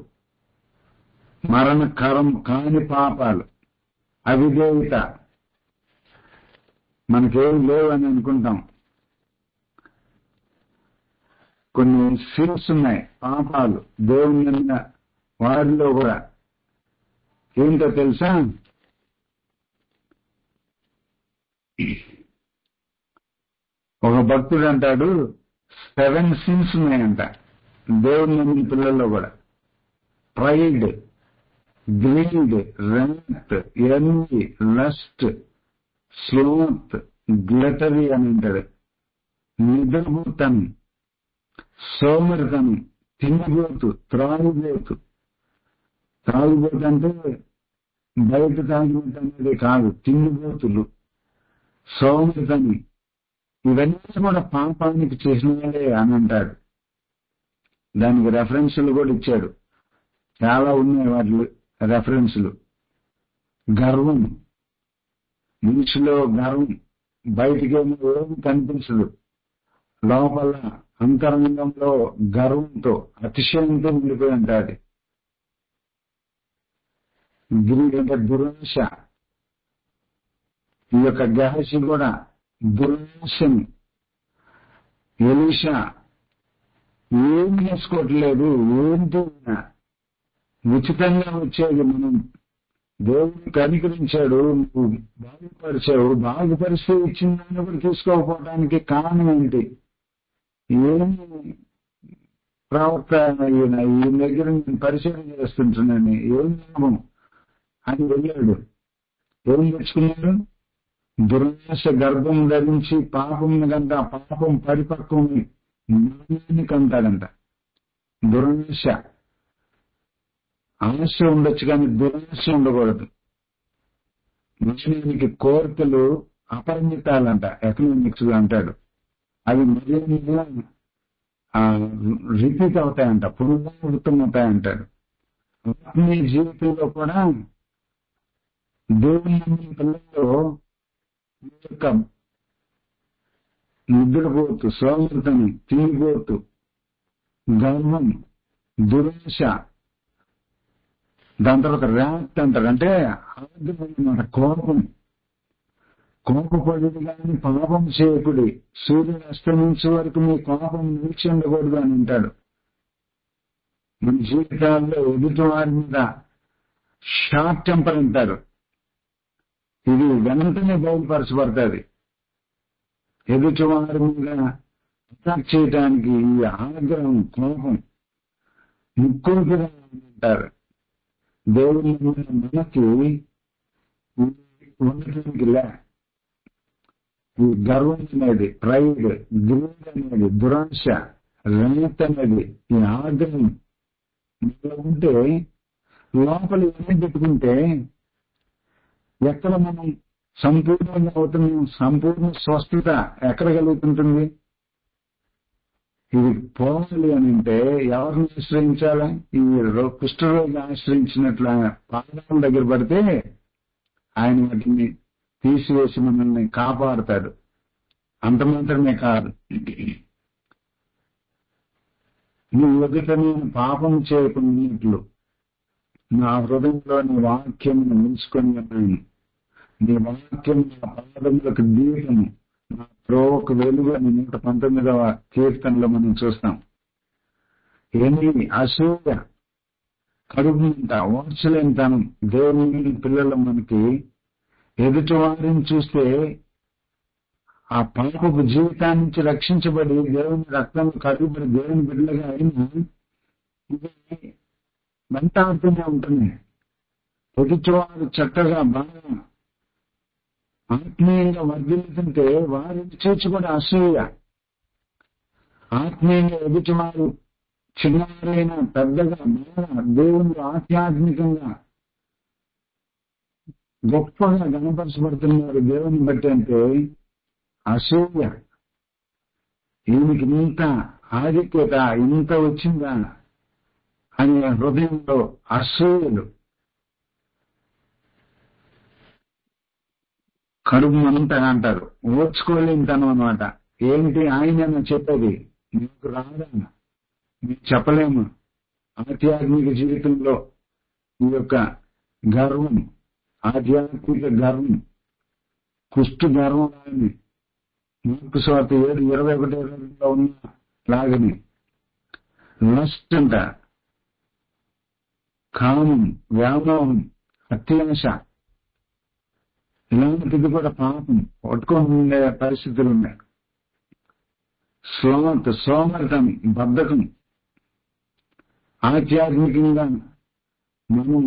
[SPEAKER 1] మరణకరం కాని పాపాలు అవిధేయత మనకేం లేవు అని అనుకుంటాం కొన్ని సిన్స్ ఉన్నాయి పాపాలు దేవుని నమ్మిన వారిలో కూడా ఏంటో తెలుసా ఒక భక్తుడు అంటాడు సెవెన్ సిన్స్ ఉన్నాయంట దేవుని నమ్మిన పిల్లల్లో కూడా ప్రైడ్ గ్రీడ్ రెంట్ ఎన్వి లస్ట్ స్లోత్ గ్లటరీ అని అంటాడు నిద్రపోతాను సోమరితనం తిండిపోతు త్రాగుబోతు త్రాగుబోతు అంటే బయట తాగినట్టు అనేది కాదు తిండిపోతులు సోమరితనం ఇవన్నీ కూడా పాపానికి చేసిన వాళ్ళే అని అంటాడు దానికి రెఫరెన్సులు కూడా ఇచ్చాడు చాలా ఉన్నాయి వాటి రెఫరెన్సులు గర్వం మనిషిలో గర్వం బయటికేమో ఏమి కనిపించదు లోపల అంతరంగంలో గర్వంతో అతిశయంతో ఉండిపోయి ఉంటాడు గిరి అంటే దురాశ ఈ యొక్క గహసి కూడా దురాశని ఎలీషా ఏం చేసుకోవట్లేదు ఏంటి ఉచితంగా వచ్చేది మనం దేవుడు కనికరించాడు నువ్వు బాగుపరిచావు బాగుపరిస్తే ఇచ్చిన దాన్ని కూడా తీసుకోకపోవడానికి కారణం ఏంటి ఏమి ప్రవక్త ఈయన ఈ దగ్గర నేను పరిచయం చేస్తుంటున్నాను ఏం లాభం అని వెళ్ళాడు ఏం తెచ్చుకున్నాడు దురాశ గర్భం ధరించి పాపం కంట పాపం పరిపక్వం జ్ఞానానికి అంటాడంట దురాశ ఆశ ఉండొచ్చు కానీ దురాశ ఉండకూడదు మనుషునికి కోరికలు అపరిమితాలంట ఎకనామిక్స్ అంటాడు అవి మర్యాదగా రిపీట్ అవుతాయంట పునరావృతం అవుతాయంటాడు ఆత్మీయ జీవితంలో కూడా దేవుని నమ్మిన పిల్లల్లో ఈ యొక్క నిద్రపోతు సోమృతనం తిరిగిపోతు గర్వం దురాశ దాని తర్వాత ర్యాక్ట్ అంటారు అంటే ఆగ్రహం కోపం కోపపడుడు కానీ పాపం చేయకుడి సూర్యుడు అస్తమించే వరకు మీ కోపం నిలిచి ఉండకూడదు అని అంటాడు మన జీవితాల్లో ఎదుటి వారి మీద షార్ట్ టెంపర్ అంటారు ఇది వెంటనే బయలుపరచబడుతుంది ఎదుటి వారి మీద అటాక్ చేయడానికి ఈ ఆగ్రహం కోపం ముక్కుగా అంటారు దేవుని మనకి ఉండటానికి లే ఈ గర్వం అనేది ప్రైడ్ గ్రీడ్ అనేది దురాశ రేట్ అనేది ఈ ఆగ్రహం ఇలా ఉంటే లోపల ఏం పెట్టుకుంటే ఎక్కడ మనం సంపూర్ణంగా అవుతున్నాం సంపూర్ణ స్వస్థత ఎక్కడ కలుగుతుంటుంది ఇది పోవాలి అని అంటే ఎవరిని ఆశ్రయించాలా ఈ కుష్ఠరోగి ఆశ్రయించినట్ల పాదాల దగ్గర పడితే ఆయన వాటిని తీసివేసి మనల్ని కాపాడుతాడు అంత మాత్రమే కాదు నీ ఎదుట నేను పాపం చేయకున్నట్లు నా హృదయంలో నీ వాక్యం నిలుచుకొని ఉన్నాను నీ వాక్యం నా పాదములకు దీపము నా ప్రోకు వెలుగు అని నూట పంతొమ్మిదవ కీర్తనలో మనం చూస్తాం ఏమి అసూయ కడుపుంట ఓర్చలేనితనం దేవుని పిల్లల మనకి ఎదుటి వారిని చూస్తే ఆ పాపపు జీవితాన్ని నుంచి రక్షించబడి దేవుని రక్తం కడుగుబడి దేవుని బిడ్డలుగా అయిన ఇది వెంటాడుతూనే ఉంటుంది ఎదుటివారు చక్కగా బాగా ఆత్మీయంగా వర్ధిల్లుతుంటే వారిని చూచి కూడా అసూయ ఆత్మీయంగా ఎదుటివారు చిన్నవారైన పెద్దగా బాగా దేవుని ఆధ్యాత్మికంగా గొప్పగా గణపరచబడుతున్నారు దేవుని బట్టి అంటే అసూయ ఈయనకి ఇంత ఆధిక్యత ఇంత వచ్చిందా అని హృదయంలో అసూయలు కడుపు మంటగా అంటారు ఓర్చుకోలేనితనం అనమాట ఏంటి ఆయన చెప్పేది మీకు రాదా మీకు చెప్పలేము ఆధ్యాత్మిక జీవితంలో ఈ యొక్క గర్వం ఆధ్యాత్మిక గర్వం కుష్టు గర్వం లాగని మార్పు స్వార్థ ఏడు ఇరవై ఒకటి ఇరవైలో ఉన్న లాగని లస్ట్ అంట కామం వ్యామోహం అత్యాశ ఇలాంటిది కూడా పాపం పట్టుకొని ఉండే పరిస్థితులు ఉన్నాయి సోమత సోమర్థం బద్ధకం ఆధ్యాత్మికంగా మనం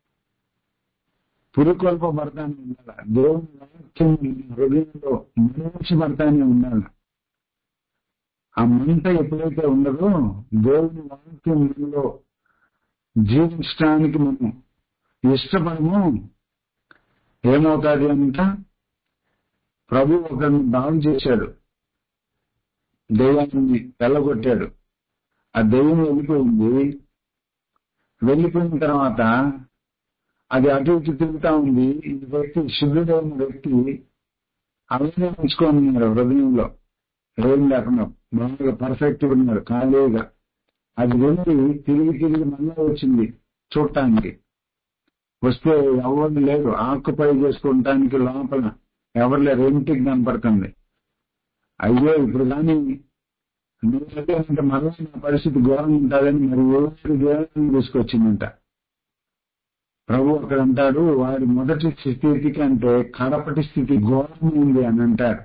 [SPEAKER 1] పురుకొల్పబడతానే ఉండాలి దేవుని వాక్యం హృదయంలో మరించబడతానే ఉండాలి ఆ మంట ఎప్పుడైతే ఉండదో దేవుని వాక్యం మనలో జీవించడానికి మనం ఇష్టపడము ఏమవుతుంది అంట ప్రభు ఒకరిని బాగు చేశాడు దెయ్యాన్ని వెళ్ళగొట్టాడు ఆ దెయ్యం వెళ్ళిపోయింది వెళ్ళిపోయిన తర్వాత అది అటు ఇటు తిరుగుతా ఉంది ఈ వ్యక్తి శుద్ధుడైన వ్యక్తి అలాగే ఉంచుకొని ఉన్నారు హృదయంలో ఏం లేకుండా బాగా పర్ఫెక్ట్ ఉన్నారు ఖాళీగా అది వెళ్ళి తిరిగి తిరిగి మళ్ళీ వచ్చింది చూడటానికి వస్తే ఎవరు లేరు ఆక్యుపై చేసుకోవటానికి లోపల ఎవరు లేరు ఇంటికి కనపడుతుంది అయ్యో ఇప్పుడు కానీ నువ్వు అంటే మళ్ళీ నా పరిస్థితి ఘోరంగా ఉంటుందని మరి ఎవరు దేవుని తీసుకొచ్చిందంట ప్రభు అక్కడ అంటాడు వారి మొదటి స్థితికి అంటే కడపటి స్థితి ఘోరంగా ఉంది అని అంటాడు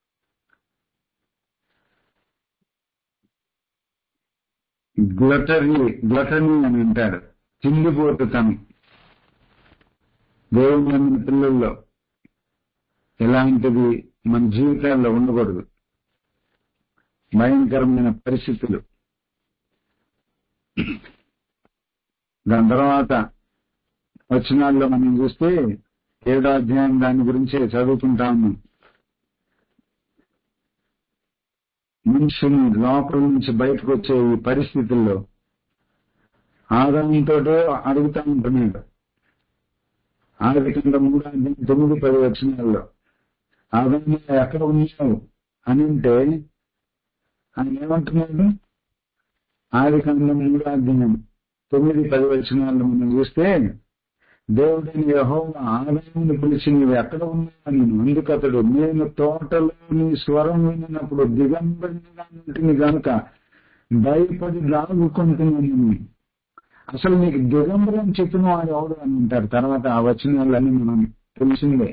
[SPEAKER 1] గ్లటరీ గ్లటనీ అని అంటాడు తిండిపోతుతనం దేవుని నమ్మిన పిల్లల్లో ఎలాంటిది మన జీవితాల్లో ఉండకూడదు భయంకరమైన పరిస్థితులు దాని తర్వాత వచనాల్లో మనం చూస్తే ఏడో అధ్యాయం దాని గురించే చదువుకుంటాము మనుషుని లోపల నుంచి బయటకు వచ్చే ఈ పరిస్థితుల్లో ఆదాయంతో అడుగుతా ఉంటున్నాడు ఆది కింద మూడు అధ్యాయం తొమ్మిది పది వచనాల్లో ఆదాయం ఎక్కడ ఉన్నావు అని అంటే ఆయన ఏమంటున్నాడు ఆది కాండం మూడు అధ్యాయం తొమ్మిది పది వచనాల్లో మనం చూస్తే దేవుడిని యహో ఆదాయమును పిలిచి నీవు ఎక్కడ ఉన్నావు నేను అందుకు అతడు నేను తోటలో నీ స్వరం వినినప్పుడు దిగంబరిగా ఉంటుంది గనుక భయపడి దాగుకుంటున్నాను అసలు నీకు దిగంబరం చెప్పిన వాడు ఎవడు అని అంటారు తర్వాత ఆ వచనాలన్నీ మనం తెలిసిందే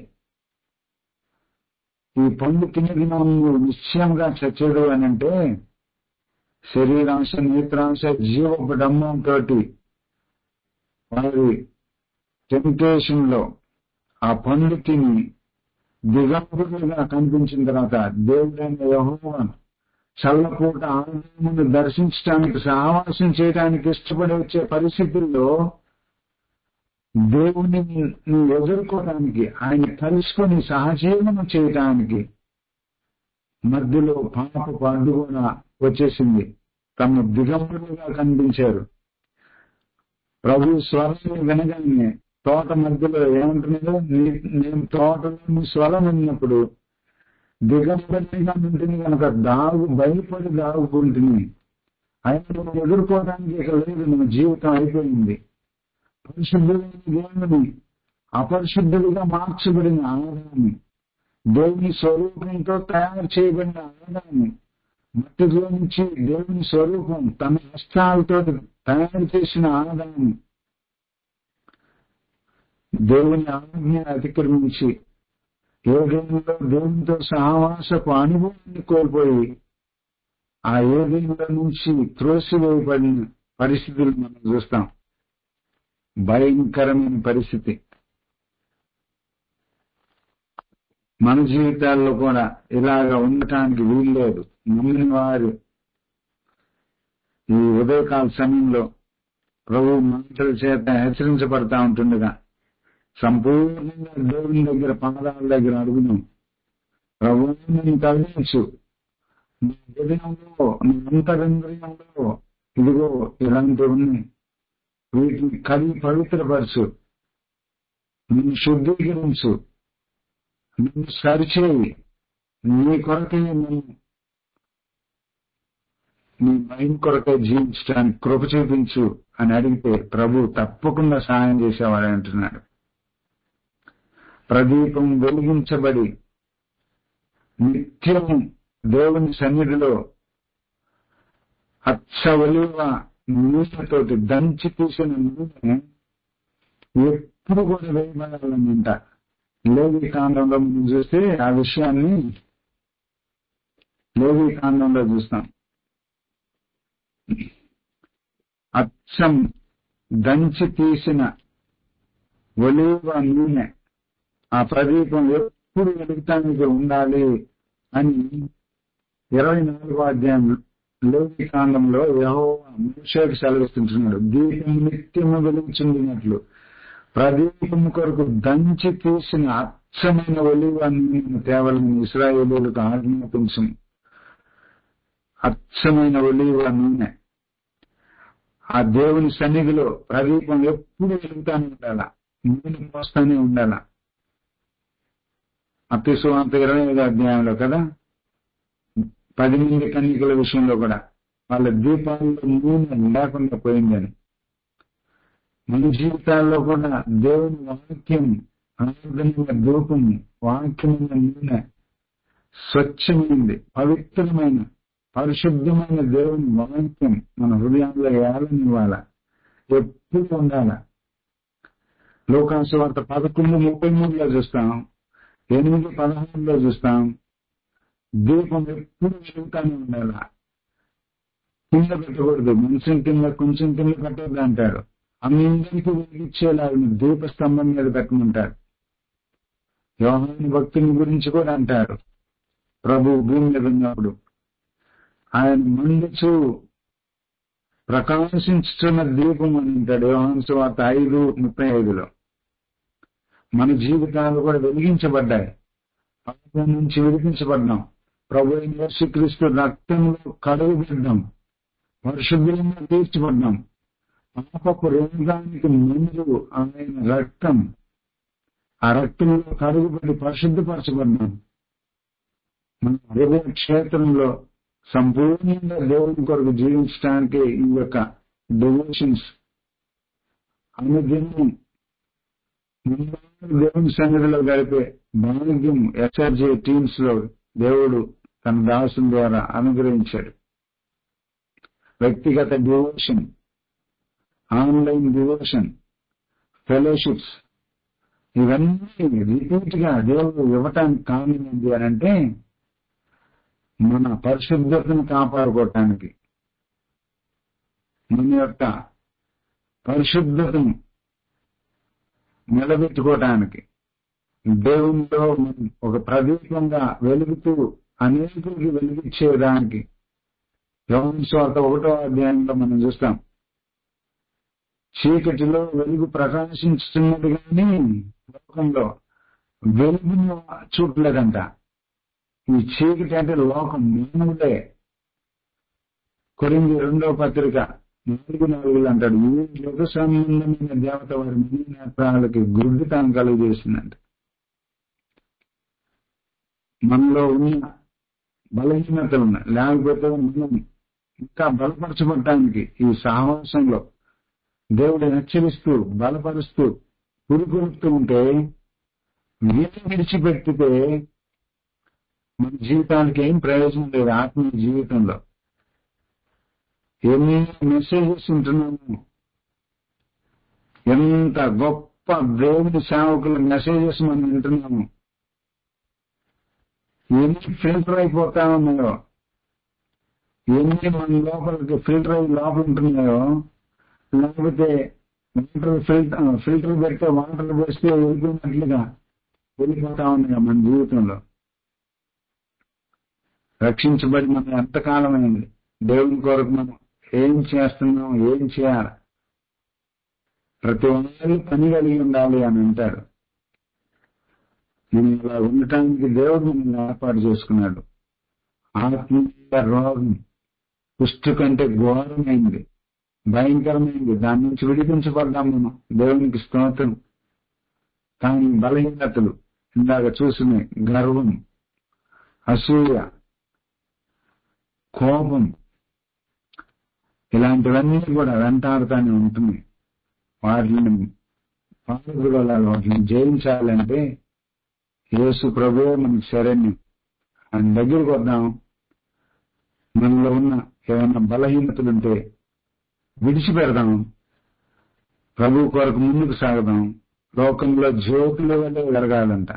[SPEAKER 1] ఈ పండు తినేది నువ్వు నిశ్చయంగా చచ్చాడు అని అంటే శరీరాంశ నేత్రాంశ జీవపు డంబంతో వారి టెంప్టేషన్ లో ఆ పండు తిని దిగంబరులుగా కనిపించిన తర్వాత దేవుడైన యహోవా చల్లపూట ఆనందమును దర్శించడానికి సహవాసం చేయడానికి ఇష్టపడి వచ్చే పరిస్థితుల్లో దేవుని నువ్వు ఎదుర్కోవడానికి ఆయన కలుసుకొని సహజీవనం చేయటానికి మధ్యలో పాపపు అడ్డు కూడా వచ్చేసింది తమ దిగంబరులుగా కనిపించారు ప్రభు స్వరాన్ని వినగానే తోట మధ్యలో ఏమంటున్నాడు నేను తోటలో నీ స్వరం విన్నప్పుడు దిగంబరిగా ఉంటుంది కనుక దాగు భయపడి దాగుకుంటుంది ఆయన నువ్వు ఎదుర్కోవడానికి ఇక లేదు నా జీవితం అయిపోయింది పరిశుద్ధులైన దేవుని అపరిశుద్ధుడిగా మార్చబడిన ఆదాన్ని దేవుని స్వరూపంతో తయారు చేయబడిన ఆదాన్ని మట్టిలో నుంచి దేవుని స్వరూపం తన హస్తాలతో తయారు చేసిన ఆదాన్ని దేవుని ఆజ్ఞ అతిక్రమించి ఏదైనా దేవునితో సహవాసపు అనుభవాన్ని కోల్పోయి ఆ ఏదైనా నుంచి త్రోసివేయబడిన పరిస్థితులు మనం చూస్తాం భయంకరమైన పరిస్థితి మన జీవితాల్లో కూడా ఇలాగ ఉండటానికి వీల్లేదు నమ్మిన వారు ఈ ఉదయకాల సమయంలో ప్రభు మనుషుల చేత హెచ్చరించబడతా ఉంటుండగా సంపూర్ణంగా దేవుని దగ్గర పాదాల దగ్గర అడుగును ప్రభు నేను తగ్గించు నీ హృదయంలో నీ అంతరంద్రియంలో ఇదిగో ఇలాంటివన్నీ వీటిని కడిగి పవిత్రపరచు నిన్ను శుద్ధీకరించు నిన్ను సరిచేయి నీ కొరకే నన్ను నీ మైండ్ కొరకే జీవించడానికి కృప చూపించు అని అడిగితే ప్రభు తప్పకుండా సహాయం చేసేవాడు అంటున్నాడు ప్రదీపం వెలిగించబడి నిత్యం దేవుని సన్నిధిలో అచ్చ ఒలివ నూనెతోటి దంచి తీసిన నూనె ఎప్పుడు కూడా వేయబడాలనంట లేవి కాండంలో మనం చూస్తే ఆ విషయాన్ని లేవి కాండంలో చూస్తాం అచ్చం దంచి తీసిన ఒలివ నూనె ఆ ప్రదీపం ఎప్పుడు వెలుగుతానికి ఉండాలి అని ఇరవై నాలుగో అధ్యాయం లేవి కాండంలో యహో మనుషులకు సెలవిస్తుంటున్నాడు దీపం నిత్యము వెలుగుచుండినట్లు ప్రదీపం కొరకు దంచి తీసిన అచ్చమైన ఒలివ నూనెను తేవాలని ఇస్రాయేలీలకు ఆజ్ఞాపించు అచ్చమైన ఒలివ నూనె ఆ దేవుని సన్నిధిలో ప్రదీపం ఎప్పుడు వెలుగుతానే ఉండాల నూనె పోస్తానే ఉండాల అత్యసువాంత ఇరవై ఐదో అధ్యాయంలో కదా పది మంది కన్నికల విషయంలో కూడా వాళ్ళ దీపాల్లో నూనె లేకుండా పోయిందని మన జీవితాల్లో కూడా దేవుని వాక్యం ఆనందమైన ధూపం వాక్యమైన నూనె స్వచ్ఛమైంది పవిత్రమైన పరిశుద్ధమైన దేవుని వాక్యం మన హృదయంలో ఏలనివ్వాల ఎప్పుడు ఉండాల లోకాసు వార్త పదకొండు ముప్పై మూడులో చూస్తాం ఎనిమిది పదహారులో చూస్తాం దీపం ఎప్పుడు వెలుగుతానే ఉండాల కింద పెట్టకూడదు మనుషుల కింద కొంచెం కింద పెట్టద్దు అంటాడు అందరికీ వెలిగించేలాగా దీపస్తంభం మీద పెట్టమంటాడు యోహాని భక్తుని గురించి కూడా అంటారు ప్రభు భూమి మీద ఉన్నప్పుడు ఆయన మండుచు ప్రకాశించుతున్న దీపం అని అంటాడు యోహాను వార్త ఐదు ముప్పై ఐదులో మన జీవితాలు కూడా వెలిగించబడ్డాయి పాపం నుంచి విడిపించబడ్డాం ప్రభు అయిన యేసుక్రీస్తు రక్తంలో కడుగుబడ్డాం పరిశుద్ధంగా తీర్చబడ్డాం పాపపు రోగానికి మందు ఆయన రక్తం ఆ రక్తంలో కడుగుబడి పరిశుద్ధపరచబడ్డాం మన హృదయ క్షేత్రంలో సంపూర్ణంగా దేవుని కొరకు జీవించడానికి ఈ యొక్క డెవోషన్స్ అనుదినం దేవుని సన్నిధిలో గడిపే భాగ్యం ఎస్ఆర్జే టీమ్స్ లో దేవుడు తన దాసుల ద్వారా అనుగ్రహించాడు వ్యక్తిగత డివోషన్ ఆన్లైన్ డివోషన్ ఫెలోషిప్స్ ఇవన్నీ రిపీట్ గా దేవుడు ఇవ్వటానికి కారణం ఏంటి అని అంటే మన పరిశుద్ధతను కాపాడుకోవటానికి మన యొక్క పరిశుద్ధతను నిలబెట్టుకోవటానికి దేవునిలో ఒక ప్రదీపంగా వెలుగుతూ అనేకులకి వెలిగించేదానికి యోగం స్వార్థ ఒకటో అధ్యాయంలో మనం చూస్తాం చీకటిలో వెలుగు ప్రకాశించుతున్నది కానీ లోకంలో వెలుగును చూడలేదంట ఈ చీకటి అంటే లోకం మానవుడే కొరింది రెండో పత్రిక నాలుగు నాలుగులు అంటాడు ఈ యుగ సంబంధమైన దేవత వారి మనీ నేత్రాలకి గుడ్డితనం కలుగజేసిందంట మనలో ఉన్న బలహీనతలు ఉన్నాయి లేకపోతే మనం ఇంకా బలపరచబడటానికి ఈ సహవాసంలో దేవుడు హెచ్చరిస్తూ బలపరుస్తూ పురుకొలుపుతూ ఉంటే వీళ్ళు విడిచిపెట్టితే మన జీవితానికి ఏం ప్రయోజనం లేదు ఆత్మీయ జీవితంలో ఎన్ని మెసేజెస్ ఉంటున్నాము ఎంత గొప్ప దేవుని సేవకుల మెసేజెస్ మనం వింటున్నాము ఎన్ని ఫిల్టర్ అయిపోతా ఉన్నాయో ఎన్ని మన లోపలికి ఫిల్టర్ అయ్యి లోపల ఉంటున్నాయో లేకపోతే వాటర్ ఫిల్టర్ ఫిల్టర్ పెడితే వాటర్ పోస్తే వెళ్ళిపోయినట్లుగా వెళ్ళిపోతా ఉన్నాయో మన జీవితంలో రక్షించబడి మనం ఎంతకాలమైంది దేవుని కొరకు మనం ఏం చేస్తున్నాం ఏం చేయాలి ప్రతి వాళ్ళు పని కలిగి ఉండాలి అని అంటాడు మనం ఇలా ఉండటానికి దేవుడు మనల్ని ఏర్పాటు చేసుకున్నాడు ఆత్మీయ రోగం కుష్టు కంటే ఘోరమైంది భయంకరమైంది దాని నుంచి విడిపించబడ్డాం మనం దేవునికి స్తోత్రం కానీ బలహీనతలు ఇందాక చూసిన గర్వం అసూయ కోపం ఇలాంటివన్నీ కూడా వెంటాడుతూనే ఉంటుంది వాటిని పాల్గొనాలి వాటిని జయించాలంటే యేసు ప్రభువే మనకు శరణ్యం ఆయన దగ్గరికి వద్దాం మనలో ఉన్న ఏమైనా బలహీనతలుంటే విడిచిపెడదాం ప్రభు కొరకు ముందుకు సాగదాం లోకంలో జోకుల వల్లే జరగాలంట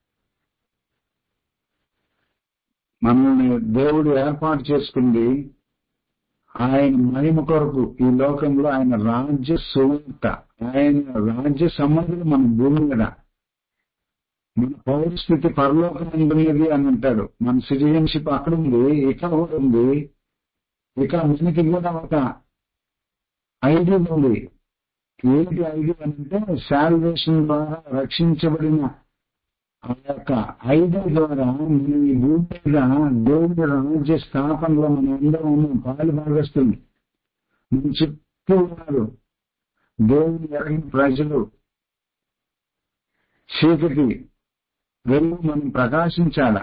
[SPEAKER 1] మనల్ని దేవుడు ఏర్పాటు చేసుకుంది ఆయన మహిమ కొరకు ఈ లోకంలో ఆయన రాజ్య సువార్త ఆయన రాజ్య సంబంధులు మన భూమి మీద మన పౌరస్థితి పరలోకం ఉండేది అని అంటాడు మన సిటిజన్షిప్ అక్కడ ఉంది ఇక్కడ కూడా ఉంది ఇక మనకి కూడా ఒక ఐడి ఉంది ఏంటి ఐడి అంటే శాల్వేషన్ ద్వారా రక్షించబడిన ఆ యొక్క ఐడి ద్వారా మనం ఈ భూమి మీద దేవుడి రాజ్య స్థాపనలో మనం అందరం ఉన్నాం పాలు భాగస్తుంది మన చుట్టూ ఉన్నారు దేవుని ఎరగిన ప్రజలు చీకటి వెలుగు మనం ప్రకాశించాల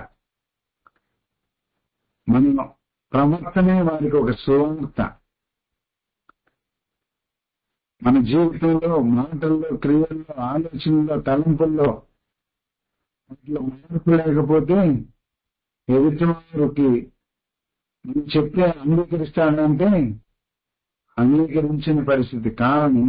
[SPEAKER 1] మన ప్రవర్తనే వారికి ఒక సువార్త మన జీవితంలో మాటల్లో క్రియల్లో ఆలోచనలో తలంపుల్లో వాటిలో మార్పు లేకపోతే ఎదుటి వారికి మనం చెప్తే అంగీకరిస్తాడంటే అంగీకరించిన పరిస్థితి కారణం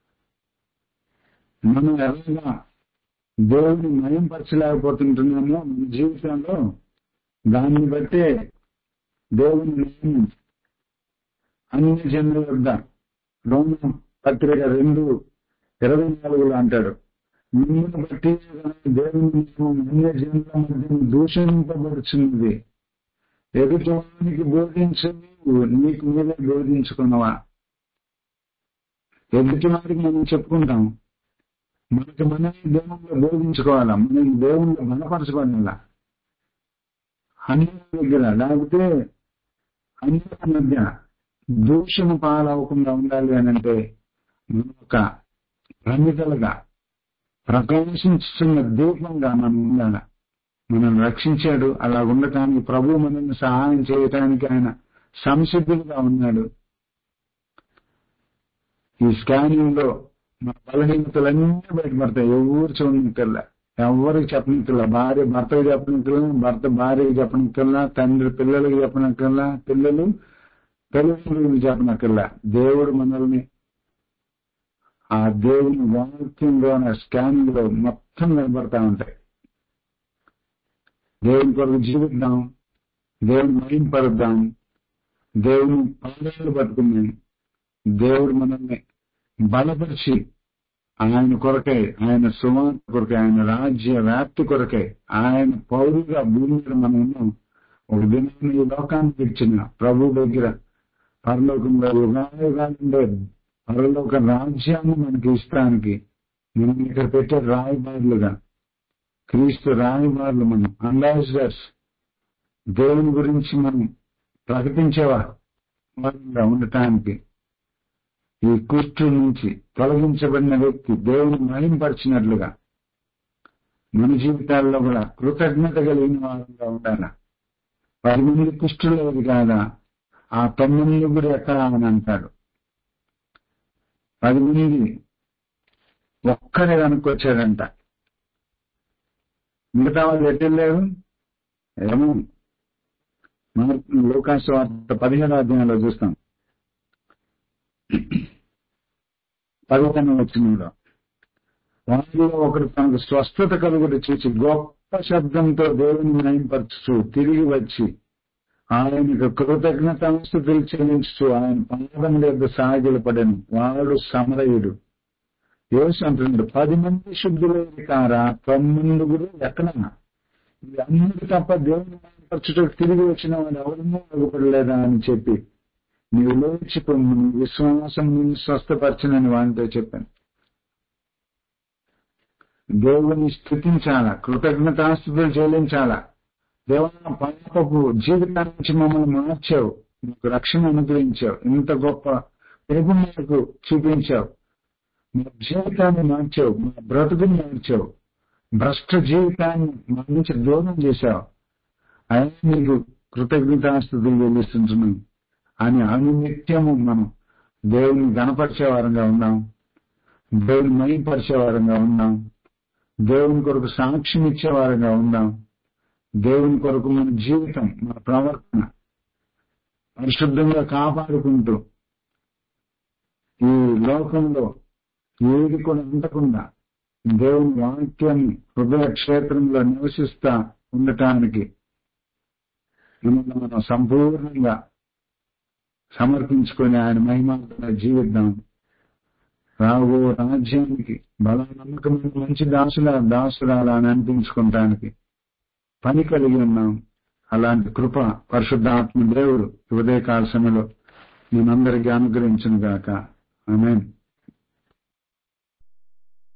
[SPEAKER 1] మనం ఎలాగా దేవుడిని మయంపరచలేకపోతుంటున్నామో మన జీవితంలో దాన్ని బట్టే దేవుని నేను అన్ని జనుల వద్ద రోమ పత్రిక రెండు ఇరవై నాలుగులో అంటాడు మిమ్మల్ని బట్టి దేవుని నియమం అన్య జనుల మధ్య దూషింపబడుచున్నది ఎదుటివానికి బోధించవు నీకు మీరే బోధించుకున్నవా ఎదుటి వారికి మనం చెప్పుకుంటాం మనకి మనమే దేవుణ్ణి బోధించుకోవాలా మనం దేవుణ్ణి బలపరచుకోవాలా అన్ని దగ్గర లేకపోతే అన్నిటి మధ్య దూషణ పాలవకుండా ఉండాలి అని అంటే మనం ఒక ప్రమిదలుగా ప్రకాశించుతున్న దీపంగా మనం ఉండాలి మనం రక్షించాడు అలా ఉండటానికి ప్రభు మనల్ని సహాయం చేయటానికి ఆయన సంసిద్ధులుగా ఉన్నాడు ఈ స్కానింగ్ లో మన బలహీనతలన్నీ బయటపడతాయి ఎవరు చూడనికల్లా ఎవరికి చెప్పనికల్లా భార్య భర్తకి చెప్పనికల్లా భర్త భార్యకి చెప్పనికల్లా తండ్రి పిల్లలకి చెప్పనక్కల్లా పిల్లలు తల్లిదండ్రులకు చెప్పనక్కల్లా దేవుడు మనల్ని ఆ దేవుని వాక్యంలో స్కానింగ్ లో మొత్తం నిలబడతా ఉంటాయి దేవుని కొరకు జీవిద్దాం దేవుని మహింపరుద్దాం దేవుని పాదాలు పట్టుకుని దేవుడు మనల్ని బలపరిచి ఆయన కొరకై ఆయన సువార్త కొరకై ఆయన రాజ్య వ్యాప్తి కొరకై ఆయన పౌరుగా భూమి మీద మనం ఉన్నాం ఒక దినాన్ని ఈ లోకానికి ఇచ్చిన ప్రభు దగ్గర పరలోకంలో యుగాయుగాలుండే పరలోక రాజ్యాన్ని మనకి ఇస్తానికి మనం ఇక్కడ పెట్టే రాయబారులుగా క్రీస్తు రాయబారులు మనం అంబాసిడర్స్ దేవుని గురించి మనం ప్రకటించేవా వారిగా ఉండటానికి ఈ కుష్టు నుంచి తొలగించబడిన వ్యక్తి దేవుని మహింపరిచినట్లుగా మన జీవితాల్లో కూడా కృతజ్ఞత కలిగిన వారంగా ఉండాలా పది మంది కుష్టు లేదు కాదా ఆ తొమ్మిది కూడా ఎక్కడ అని అంటాడు పది మంది ఒక్కడే కనుక్కొచ్చాడంట మిగతా వాళ్ళు ఎట్టెళ్ళారు ఏమో లోకాసు వార్త పదిహేను అధ్యాయంలో చూస్తాం పదిహేను వచ్చినలో వారిలో ఒకరు తనకు స్వస్థత కలుగుడు చూసి గొప్ప శబ్దంతో దేవుని నయంపరచు తిరిగి వచ్చి ఆయనకు కృతజ్ఞతాస్తుతులు చెల్లించు ఆయన పాదం యొక్క సాగిలు పడను వాడు సమరయుడు యోసి అంటున్నాడు పది మంది శుద్ధులేరు కారా తొమ్మిదిగురు ఎక్కడ అందరూ తప్ప దేవుని నయంపరచుటకు తిరిగి వచ్చిన వాడు ఎవరినూ అగుపడలేదా అని చెప్పి నీవు లేచిపోము నీ విశ్వాసం నిన్ను స్వస్థపరచనని వానితో చెప్పాను దేవుని స్థుతించాలా కృతజ్ఞతాస్థుతులు చెల్లించాలా దేవా పాపపు జీవితాల నుంచి మమ్మల్ని మార్చావు నీకు రక్షణ అనుగ్రహించావు ఇంత గొప్ప ప్రభు మాకు చూపించావు మా జీవితాన్ని మార్చావు మా బ్రతుకుని మార్చావు భ్రష్ట జీవితాన్ని మా నుంచి దూరం చేశావు అయినా నీకు కృతజ్ఞతాస్థుతులు చెల్లిస్తుంటున్నాం అని అనునిత్యము మనం దేవుని గణపరిచే వారంగా ఉన్నాం దేవుని మయంపరిచే వారంగా ఉన్నాం దేవుని కొరకు సాక్ష్యం ఇచ్చే వారంగా ఉందాం దేవుని కొరకు మన జీవితం మన ప్రవర్తన పరిశుద్ధంగా కాపాడుకుంటూ ఈ లోకంలో ఏది కూడా ఉండకుండా దేవుని వాక్యాన్ని హృదయ క్షేత్రంలో నివసిస్తా ఉండటానికి మిమ్మల్ని మనం సంపూర్ణంగా సమర్పించుకొని ఆయన మహిమార్గంగా జీవిద్దాం రాబో రాజ్యానికి బల నమ్మకమైన మంచి దాసుల దాసురాల అని అనిపించుకోవటానికి పని కలిగి ఉన్నాం అలాంటి కృప పరిశుద్ధాత్మ దేవుడు ఉదయకాల సమయంలో నేనందరికీ అనుగ్రహించును గాక ఆమెన్